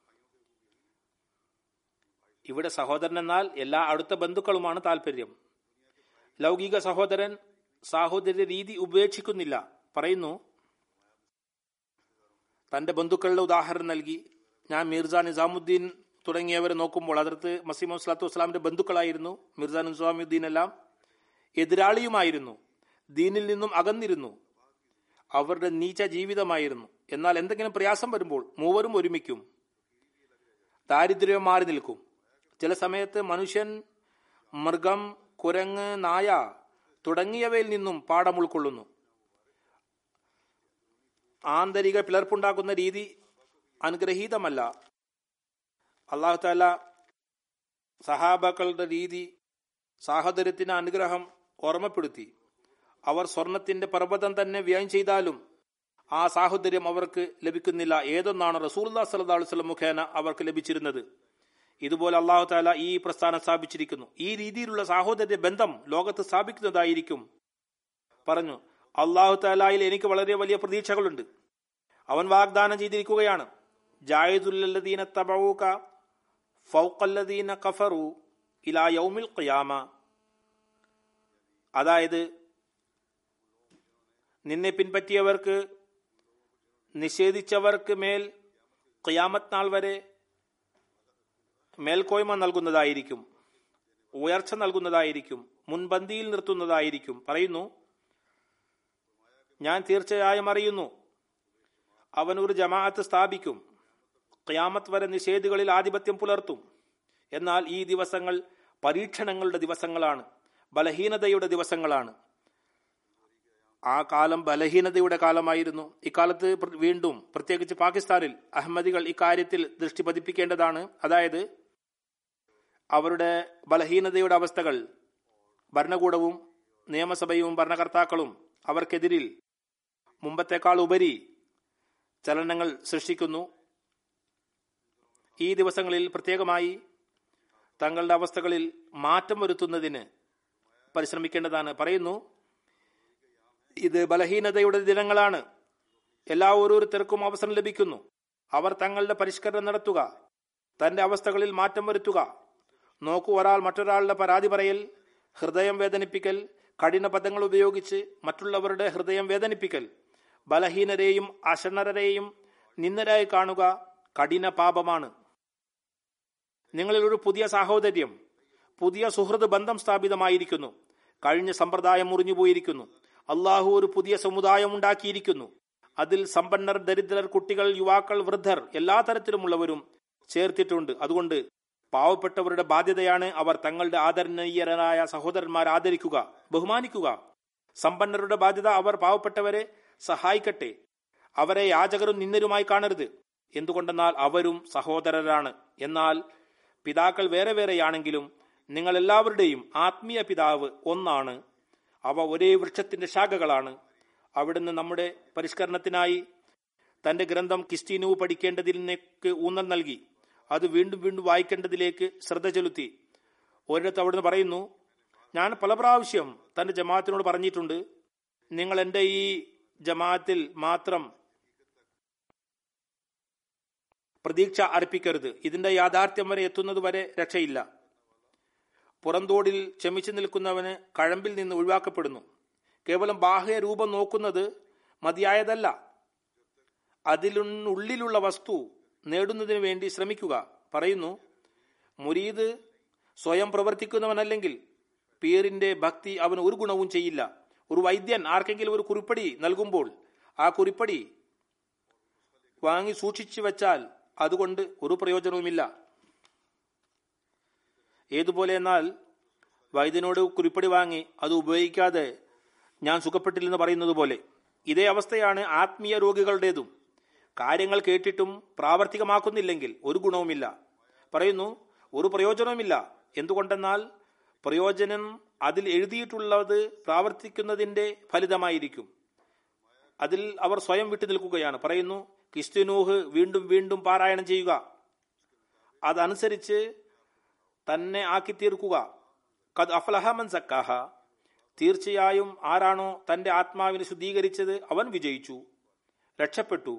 ഇവിടെ സഹോദരൻ എന്നാൽ എല്ലാ അടുത്ത ബന്ധുക്കളുമാണ് താല്പര്യം ലൗകിക സഹോദരൻ സാഹോദര്യ രീതി ഉപേക്ഷിക്കുന്നില്ല പറയുന്നു തന്റെ ബന്ധുക്കളുടെ ഉദാഹരണം നൽകി ഞാൻ മിർജ നിസാമുദ്ദീൻ തുടങ്ങിയവരെ നോക്കുമ്പോൾ അതിർത്ത് മസീമു സ്വലാത്തു വസ്സലാമിന്റെ ബന്ധുക്കളായിരുന്നു മിർജ നിസാമുദ്ദീൻ എല്ലാം എതിരാളിയുമായിരുന്നു ദീനിൽ നിന്നും അകന്നിരുന്നു അവരുടെ നീച്ച ജീവിതമായിരുന്നു എന്നാൽ എന്തെങ്കിലും പ്രയാസം വരുമ്പോൾ മൂവരും ഒരുമിക്കും ദാരിദ്ര്യം മാറി നിൽക്കും ചില സമയത്ത് മനുഷ്യൻ മൃഗം കുരങ്ങ് നായ തുടങ്ങിയവയിൽ നിന്നും പാഠം ഉൾക്കൊള്ളുന്നു ആന്തരിക പിളർപ്പുണ്ടാക്കുന്ന രീതി അനുഗ്രഹീതമല്ല അള്ളാഹു താല സഹാബാക്കളുടെ രീതി സാഹോദര്യത്തിന് അനുഗ്രഹം ഓർമ്മപ്പെടുത്തി അവർ സ്വർണത്തിന്റെ പർവ്വതം തന്നെ വ്യയം ചെയ്താലും ആ സാഹോദര്യം അവർക്ക് ലഭിക്കുന്നില്ല ഏതൊന്നാണ് റസൂല്ലാ സല്ലാ വസ്ലം മുഖേന അവർക്ക് ലഭിച്ചിരുന്നത് ഇതുപോലെ അള്ളാഹു താല ഈ പ്രസ്ഥാനം സ്ഥാപിച്ചിരിക്കുന്നു ഈ രീതിയിലുള്ള സാഹോദര്യ ബന്ധം ലോകത്ത് സ്ഥാപിക്കുന്നതായിരിക്കും പറഞ്ഞു അള്ളാഹു താലായിൽ എനിക്ക് വളരെ വലിയ പ്രതീക്ഷകളുണ്ട് അവൻ വാഗ്ദാനം ചെയ്തിരിക്കുകയാണ് ജായദുല്ലദീന തബൂക ഫൗക്കല്ലദീന കഫറു ഇലാ യൗമിൽ ഖിയാമ അതായത് നിന്നെ പിൻപറ്റിയവർക്ക് നിഷേധിച്ചവർക്ക് മേൽ ഖിയാമത്ത് നാൾ വരെ മേൽക്കോയ്മ നൽകുന്നതായിരിക്കും ഉയർച്ച നൽകുന്നതായിരിക്കും മുൻപന്തിയിൽ നിർത്തുന്നതായിരിക്കും പറയുന്നു ഞാൻ തീർച്ചയായും അറിയുന്നു അവൻ ഒരു ജമാഅത്ത് സ്ഥാപിക്കും ഖിയാമത്ത് വരെ നിഷേധികളിൽ ആധിപത്യം പുലർത്തും എന്നാൽ ഈ ദിവസങ്ങൾ പരീക്ഷണങ്ങളുടെ ദിവസങ്ങളാണ് ബലഹീനതയുടെ ദിവസങ്ങളാണ് ആ കാലം ബലഹീനതയുടെ കാലമായിരുന്നു ഇക്കാലത്ത് വീണ്ടും പ്രത്യേകിച്ച് പാകിസ്ഥാനിൽ അഹമ്മദികൾ ഇക്കാര്യത്തിൽ ദൃഷ്ടി പതിപ്പിക്കേണ്ടതാണ് അതായത് അവരുടെ ബലഹീനതയുടെ അവസ്ഥകൾ ഭരണകൂടവും നിയമസഭയും ഭരണകർത്താക്കളും അവർക്കെതിരിൽ മുമ്പത്തേക്കാൾ ഉപരി ചലനങ്ങൾ സൃഷ്ടിക്കുന്നു ഈ ദിവസങ്ങളിൽ പ്രത്യേകമായി തങ്ങളുടെ അവസ്ഥകളിൽ മാറ്റം വരുത്തുന്നതിന് പരിശ്രമിക്കേണ്ടതാണ് പറയുന്നു ഇത് ബലഹീനതയുടെ ദിനങ്ങളാണ് എല്ലാ ഓരോരുത്തർക്കും അവസരം ലഭിക്കുന്നു അവർ തങ്ങളുടെ പരിഷ്കരണം നടത്തുക തന്റെ അവസ്ഥകളിൽ മാറ്റം വരുത്തുക നോക്കൂ ഒരാൾ മറ്റൊരാളുടെ പരാതി പറയൽ ഹൃദയം വേദനിപ്പിക്കൽ കഠിന പദങ്ങൾ ഉപയോഗിച്ച് മറ്റുള്ളവരുടെ ഹൃദയം വേദനിപ്പിക്കൽ ബലഹീനരെയും അശരണരെയും നിന്ദരായി കാണുക കഠിന പാപമാണ് നിങ്ങളിൽ ഒരു പുതിയ സാഹോദര്യം പുതിയ സുഹൃത്ത് ബന്ധം സ്ഥാപിതമായിരിക്കുന്നു കഴിഞ്ഞ സമ്പ്രദായം മുറിഞ്ഞുപോയിരിക്കുന്നു അള്ളാഹു ഒരു പുതിയ സമുദായം ഉണ്ടാക്കിയിരിക്കുന്നു അതിൽ സമ്പന്നർ ദരിദ്രർ കുട്ടികൾ യുവാക്കൾ വൃദ്ധർ എല്ലാ തരത്തിലുമുള്ളവരും ചേർത്തിട്ടുണ്ട് അതുകൊണ്ട് പാവപ്പെട്ടവരുടെ ബാധ്യതയാണ് അവർ തങ്ങളുടെ ആദരണീയരായ സഹോദരന്മാരെ ആദരിക്കുക ബഹുമാനിക്കുക സമ്പന്നരുടെ ബാധ്യത അവർ പാവപ്പെട്ടവരെ സഹായിക്കട്ടെ അവരെ യാചകരും നിന്നരുമായി കാണരുത് എന്തുകൊണ്ടെന്നാൽ അവരും സഹോദരരാണ് എന്നാൽ പിതാക്കൾ വേറെ വേറെയാണെങ്കിലും നിങ്ങൾ എല്ലാവരുടെയും ആത്മീയ പിതാവ് ഒന്നാണ് അവ ഒരേ വൃക്ഷത്തിന്റെ ശാഖകളാണ് അവിടുന്ന് നമ്മുടെ പരിഷ്കരണത്തിനായി തന്റെ ഗ്രന്ഥം കിസ്റ്റീനു പഠിക്കേണ്ടതിലേക്ക് ഊന്നൽ നൽകി അത് വീണ്ടും വീണ്ടും വായിക്കേണ്ടതിലേക്ക് ശ്രദ്ധ ചെലുത്തി ഒരിടത്ത് അവിടുന്ന് പറയുന്നു ഞാൻ പല പ്രാവശ്യം തന്റെ ജമാഅത്തിനോട് പറഞ്ഞിട്ടുണ്ട് നിങ്ങൾ എൻ്റെ ഈ ജമാഅത്തിൽ മാത്രം പ്രതീക്ഷ അർപ്പിക്കരുത് ഇതിന്റെ യാഥാർത്ഥ്യം വരെ എത്തുന്നത് വരെ രക്ഷയില്ല പുറന്തോടിൽ ക്ഷമിച്ചു നിൽക്കുന്നവന് കഴമ്പിൽ നിന്ന് ഒഴിവാക്കപ്പെടുന്നു കേവലം ബാഹ്യ രൂപം നോക്കുന്നത് മതിയായതല്ല അതിലുള്ളിലുള്ള വസ്തു നേടുന്നതിന് വേണ്ടി ശ്രമിക്കുക പറയുന്നു മുരീദ് സ്വയം പ്രവർത്തിക്കുന്നവനല്ലെങ്കിൽ പീറിന്റെ ഭക്തി അവന് ഒരു ഗുണവും ചെയ്യില്ല ഒരു വൈദ്യൻ ആർക്കെങ്കിലും ഒരു കുറിപ്പടി നൽകുമ്പോൾ ആ കുറിപ്പടി വാങ്ങി സൂക്ഷിച്ചു വെച്ചാൽ അതുകൊണ്ട് ഒരു പ്രയോജനവുമില്ല ഏതുപോലെ എന്നാൽ വൈദ്യനോട് കുറിപ്പടി വാങ്ങി അത് ഉപയോഗിക്കാതെ ഞാൻ സുഖപ്പെട്ടില്ലെന്ന് പറയുന്നത് പോലെ ഇതേ അവസ്ഥയാണ് ആത്മീയ രോഗികളുടേതും കാര്യങ്ങൾ കേട്ടിട്ടും പ്രാവർത്തികമാക്കുന്നില്ലെങ്കിൽ ഒരു ഗുണവുമില്ല പറയുന്നു ഒരു പ്രയോജനവുമില്ല എന്തുകൊണ്ടെന്നാൽ പ്രയോജനം അതിൽ എഴുതിയിട്ടുള്ളത് പ്രാവർത്തിക്കുന്നതിന്റെ ഫലിതമായിരിക്കും അതിൽ അവർ സ്വയം വിട്ടു നിൽക്കുകയാണ് പറയുന്നു ക്രിസ്തുനൂഹ് വീണ്ടും വീണ്ടും പാരായണം ചെയ്യുക അതനുസരിച്ച് തന്നെ ആക്കി തീർക്കുക കത് അഫലഹമൻ സക്കാഹ തീർച്ചയായും ആരാണോ തന്റെ ആത്മാവിനെ ശുദ്ധീകരിച്ചത് അവൻ വിജയിച്ചു രക്ഷപ്പെട്ടു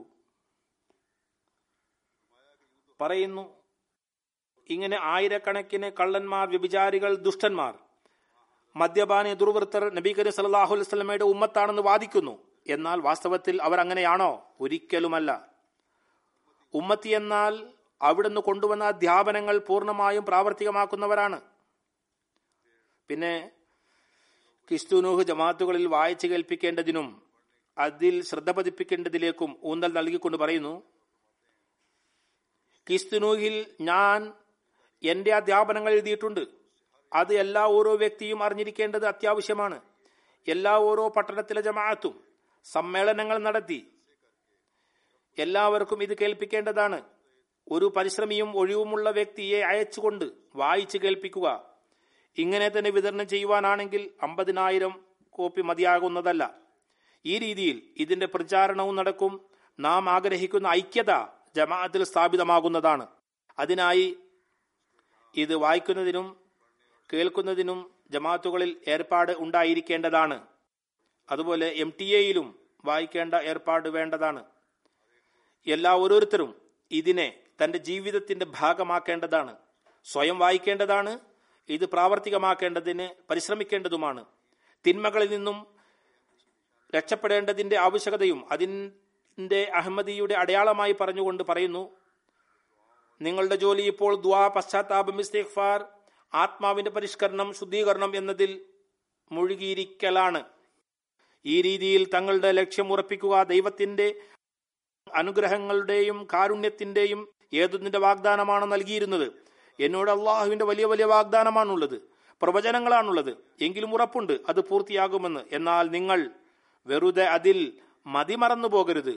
പറയുന്നു ഇങ്ങനെ ആയിരക്കണക്കിന് കള്ളന്മാർ വ്യഭിചാരികൾ ദുഷ്ടന്മാർ മദ്യപാനി ദുർവൃത്തർ നബി കരീം സല്ലാഹു വസ്ലമയുടെ ഉമ്മത്താണെന്ന് വാദിക്കുന്നു എന്നാൽ വാസ്തവത്തിൽ അവർ അങ്ങനെയാണോ ഒരിക്കലുമല്ല ഉമ്മത്തി എന്നാൽ അവിടുന്ന് കൊണ്ടുവന്ന അധ്യാപനങ്ങൾ പൂർണ്ണമായും പ്രാവർത്തികമാക്കുന്നവരാണ് പിന്നെ ക്രിസ്തുനൂഹ് ജമാത്തുകളിൽ വായിച്ചു കേൾപ്പിക്കേണ്ടതിനും അതിൽ ശ്രദ്ധ പതിപ്പിക്കേണ്ടതിലേക്കും ഊന്നൽ നൽകിക്കൊണ്ട് പറയുന്നു ക്രിസ്തുനൂഹിൽ ഞാൻ എന്റെ അധ്യാപനങ്ങൾ എഴുതിയിട്ടുണ്ട് അത് എല്ലാ ഓരോ വ്യക്തിയും അറിഞ്ഞിരിക്കേണ്ടത് അത്യാവശ്യമാണ് എല്ലാ ഓരോ പട്ടണത്തിലെ ജമാഅത്തും സമ്മേളനങ്ങൾ നടത്തി എല്ലാവർക്കും ഇത് കേൾപ്പിക്കേണ്ടതാണ് ഒരു പരിശ്രമിയും ഒഴിവുമുള്ള വ്യക്തിയെ അയച്ചുകൊണ്ട് വായിച്ചു കേൾപ്പിക്കുക ഇങ്ങനെ തന്നെ വിതരണം ചെയ്യുവാനാണെങ്കിൽ അമ്പതിനായിരം കോപ്പി മതിയാകുന്നതല്ല ഈ രീതിയിൽ ഇതിന്റെ പ്രചാരണവും നടക്കും നാം ആഗ്രഹിക്കുന്ന ഐക്യത ജമാഅത്തിൽ സ്ഥാപിതമാകുന്നതാണ് അതിനായി ഇത് വായിക്കുന്നതിനും കേൾക്കുന്നതിനും ജമാഅത്തുകളിൽ ഏർപ്പാട് ഉണ്ടായിരിക്കേണ്ടതാണ് അതുപോലെ എം ടി എയിലും വായിക്കേണ്ട ഏർപ്പാട് വേണ്ടതാണ് എല്ലാ ഓരോരുത്തരും ഇതിനെ തന്റെ ജീവിതത്തിന്റെ ഭാഗമാക്കേണ്ടതാണ് സ്വയം വായിക്കേണ്ടതാണ് ഇത് പ്രാവർത്തികമാക്കേണ്ടതിന് പരിശ്രമിക്കേണ്ടതുമാണ് തിന്മകളിൽ നിന്നും രക്ഷപ്പെടേണ്ടതിന്റെ ആവശ്യകതയും അതിന്റെ അഹമ്മദിയുടെ അടയാളമായി പറഞ്ഞുകൊണ്ട് പറയുന്നു നിങ്ങളുടെ ജോലി ഇപ്പോൾ ദ്വാ പശ്ചാത്താപം ഇസ്തിഗ്ഫാർ ആത്മാവിന്റെ പരിഷ്കരണം ശുദ്ധീകരണം എന്നതിൽ മുഴുകിയിരിക്കലാണ് ഈ രീതിയിൽ തങ്ങളുടെ ലക്ഷ്യം ഉറപ്പിക്കുക ദൈവത്തിന്റെ അനുഗ്രഹങ്ങളുടെയും കാരുണ്യത്തിന്റെയും ഏതൊന്നിന്റെ വാഗ്ദാനമാണ് നൽകിയിരുന്നത് എന്നോട് അള്ളാഹുവിന്റെ വലിയ വലിയ വാഗ്ദാനമാണുള്ളത് പ്രവചനങ്ങളാണുള്ളത് എങ്കിലും ഉറപ്പുണ്ട് അത് പൂർത്തിയാകുമെന്ന് എന്നാൽ നിങ്ങൾ വെറുതെ അതിൽ മതിമറന്നു പോകരുത്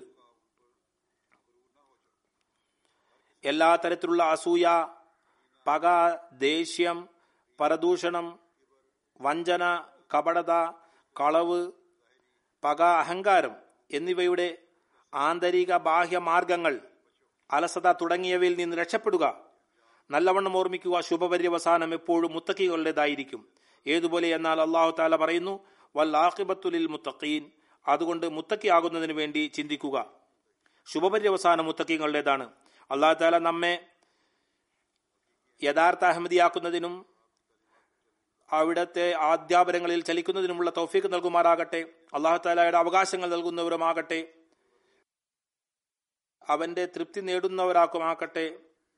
എല്ലാ തരത്തിലുള്ള അസൂയ പക ദേഷ്യം പരദൂഷണം വഞ്ചന കപടത കളവ് പക അഹങ്കാരം എന്നിവയുടെ ആന്തരിക ബാഹ്യ മാർഗങ്ങൾ അലസത തുടങ്ങിയവയിൽ നിന്ന് രക്ഷപ്പെടുക നല്ലവണ്ണം ഓർമ്മിക്കുക ശുഭപര്യവസാനം എപ്പോഴും മുത്തക്കികളുടേതായിരിക്കും ഏതുപോലെ എന്നാൽ അള്ളാഹു താല പറയുന്നു വല്ലാഖിബത്തുലിൽ മുത്തഖീൻ അതുകൊണ്ട് മുത്തക്കിയാകുന്നതിന് വേണ്ടി ചിന്തിക്കുക ശുഭപര്യവസാനം മുത്തക്കിങ്ങളുടേതാണ് അള്ളാഹു താല നമ്മെ യഥാർത്ഥ അഹമ്മദിയാക്കുന്നതിനും അവിടത്തെ അധ്യാപനങ്ങളിൽ ചലിക്കുന്നതിനുമുള്ള തൗഫീക്ക് നൽകുമാറാകട്ടെ അള്ളാഹു താലയുടെ അവകാശങ്ങൾ നൽകുന്നവരുമാകട്ടെ അവന്റെ തൃപ്തി നേടുന്നവരാക്കുമാക്കട്ടെ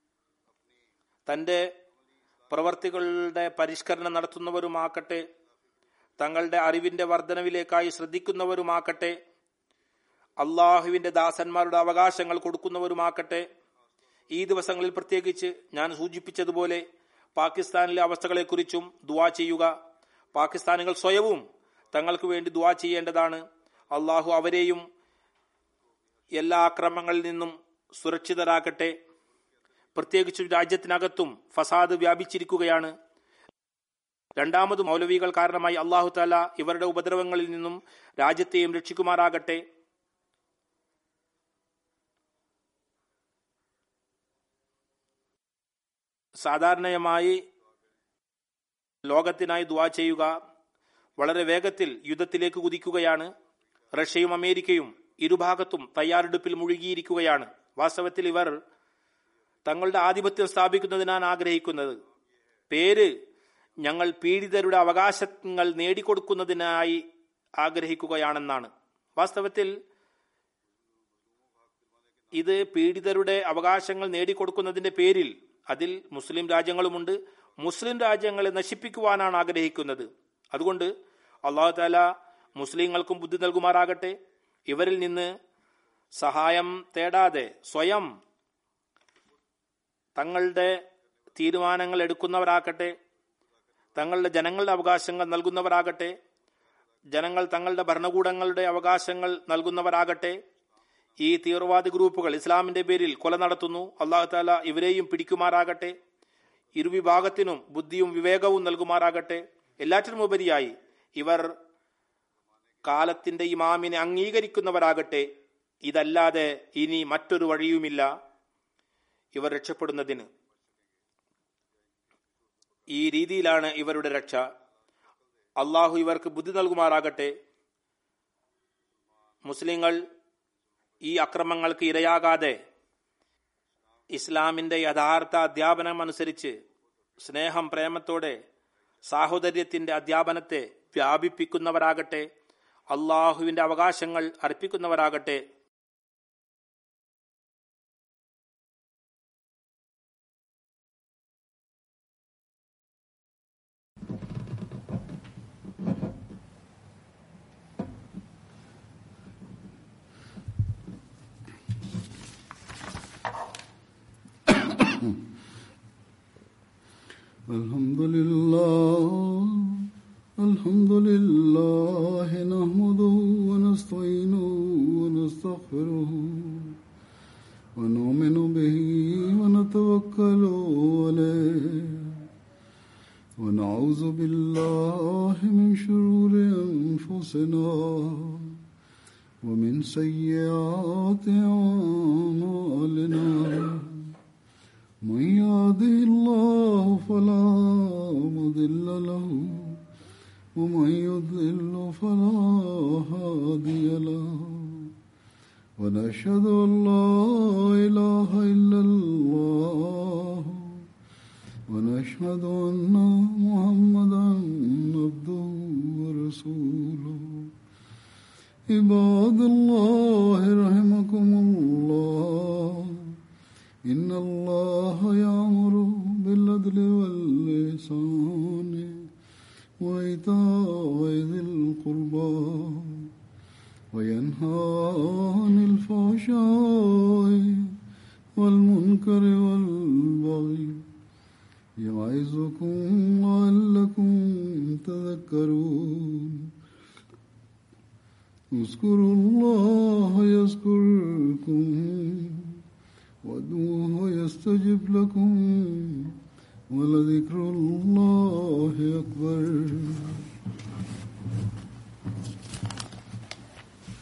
തന്റെ പ്രവർത്തികളുടെ പരിഷ്കരണം നടത്തുന്നവരുമാക്കട്ടെ തങ്ങളുടെ അറിവിന്റെ വർധനവിലേക്കായി ശ്രദ്ധിക്കുന്നവരുമാക്കട്ടെ അള്ളാഹുവിന്റെ ദാസന്മാരുടെ അവകാശങ്ങൾ കൊടുക്കുന്നവരുമാക്കട്ടെ ഈ ദിവസങ്ങളിൽ പ്രത്യേകിച്ച് ഞാൻ സൂചിപ്പിച്ചതുപോലെ പാകിസ്ഥാനിലെ അവസ്ഥകളെക്കുറിച്ചും ദുവാ ചെയ്യുക പാകിസ്ഥാനികൾ സ്വയവും തങ്ങൾക്ക് വേണ്ടി ദുവാ ചെയ്യേണ്ടതാണ് അള്ളാഹു അവരെയും എല്ലാ ആക്രമങ്ങളിൽ നിന്നും സുരക്ഷിതരാക്കട്ടെ പ്രത്യേകിച്ചും രാജ്യത്തിനകത്തും ഫസാദ് വ്യാപിച്ചിരിക്കുകയാണ് രണ്ടാമത് മൗലവികൾ കാരണമായി അള്ളാഹു താല ഇവരുടെ ഉപദ്രവങ്ങളിൽ നിന്നും രാജ്യത്തെയും രക്ഷിക്കുമാറാകട്ടെ സാധാരണയമായി ലോകത്തിനായി ദുവാ ചെയ്യുക വളരെ വേഗത്തിൽ യുദ്ധത്തിലേക്ക് കുതിക്കുകയാണ് റഷ്യയും അമേരിക്കയും ഇരുഭാഗത്തും തയ്യാറെടുപ്പിൽ മുഴുകിയിരിക്കുകയാണ് വാസ്തവത്തിൽ ഇവർ തങ്ങളുടെ ആധിപത്യം സ്ഥാപിക്കുന്നതിനാണ് ആഗ്രഹിക്കുന്നത് പേര് ഞങ്ങൾ പീഡിതരുടെ അവകാശങ്ങൾ നേടിക്കൊടുക്കുന്നതിനായി ആഗ്രഹിക്കുകയാണെന്നാണ് വാസ്തവത്തിൽ ഇത് പീഡിതരുടെ അവകാശങ്ങൾ നേടിക്കൊടുക്കുന്നതിന്റെ പേരിൽ അതിൽ മുസ്ലിം രാജ്യങ്ങളുമുണ്ട് മുസ്ലിം രാജ്യങ്ങളെ നശിപ്പിക്കുവാനാണ് ആഗ്രഹിക്കുന്നത് അതുകൊണ്ട് അള്ളാഹു താല മുസ്ലിങ്ങൾക്കും ബുദ്ധി നൽകുമാറാകട്ടെ ഇവരിൽ നിന്ന് സഹായം തേടാതെ സ്വയം തങ്ങളുടെ തീരുമാനങ്ങൾ എടുക്കുന്നവരാകട്ടെ തങ്ങളുടെ ജനങ്ങളുടെ അവകാശങ്ങൾ നൽകുന്നവരാകട്ടെ ജനങ്ങൾ തങ്ങളുടെ ഭരണകൂടങ്ങളുടെ അവകാശങ്ങൾ നൽകുന്നവരാകട്ടെ ഈ തീവ്രവാദി ഗ്രൂപ്പുകൾ ഇസ്ലാമിന്റെ പേരിൽ കൊല നടത്തുന്നു അള്ളാഹു താല ഇവരെയും പിടിക്കുമാറാകട്ടെ ഇരുവിഭാഗത്തിനും ബുദ്ധിയും വിവേകവും നൽകുമാറാകട്ടെ എല്ലാറ്റിനും ഉപരിയായി ഇവർ കാലത്തിന്റെ ഇമാമിനെ അംഗീകരിക്കുന്നവരാകട്ടെ ഇതല്ലാതെ ഇനി മറ്റൊരു വഴിയുമില്ല ഇവർ രക്ഷപ്പെടുന്നതിന് ഈ രീതിയിലാണ് ഇവരുടെ രക്ഷ അള്ളാഹു ഇവർക്ക് ബുദ്ധി നൽകുമാറാകട്ടെ മുസ്ലിങ്ങൾ ഈ അക്രമങ്ങൾക്ക് ഇരയാകാതെ ഇസ്ലാമിന്റെ യഥാർത്ഥ അധ്യാപനം അനുസരിച്ച് സ്നേഹം പ്രേമത്തോടെ സാഹോദര്യത്തിന്റെ അധ്യാപനത്തെ വ്യാപിപ്പിക്കുന്നവരാകട്ടെ അള്ളാഹുവിന്റെ അവകാശങ്ങൾ അർപ്പിക്കുന്നവരാകട്ടെ الحمد لله الحمد لله نحمده ونستعينه ونستغفره ونؤمن به ونتوكل عليه ونعوذ بالله من شرور أنفسنا ومن سيئات أعمالنا من يهده الله فلا مضل له ومن يضلل فلا هادي له ونشهد ان لا اله الا الله ونشهد ان محمدا عبده ورسوله عباد الله رحمكم الله إن الله يأمر بالعدل واللسان وإيتاء ذي القربى وينهى عن الفحشاء والمنكر والبغي يعظكم لعلكم تذكرون اذكروا الله يذكركم وادعوه يستجب لكم ولذكر الله أكبر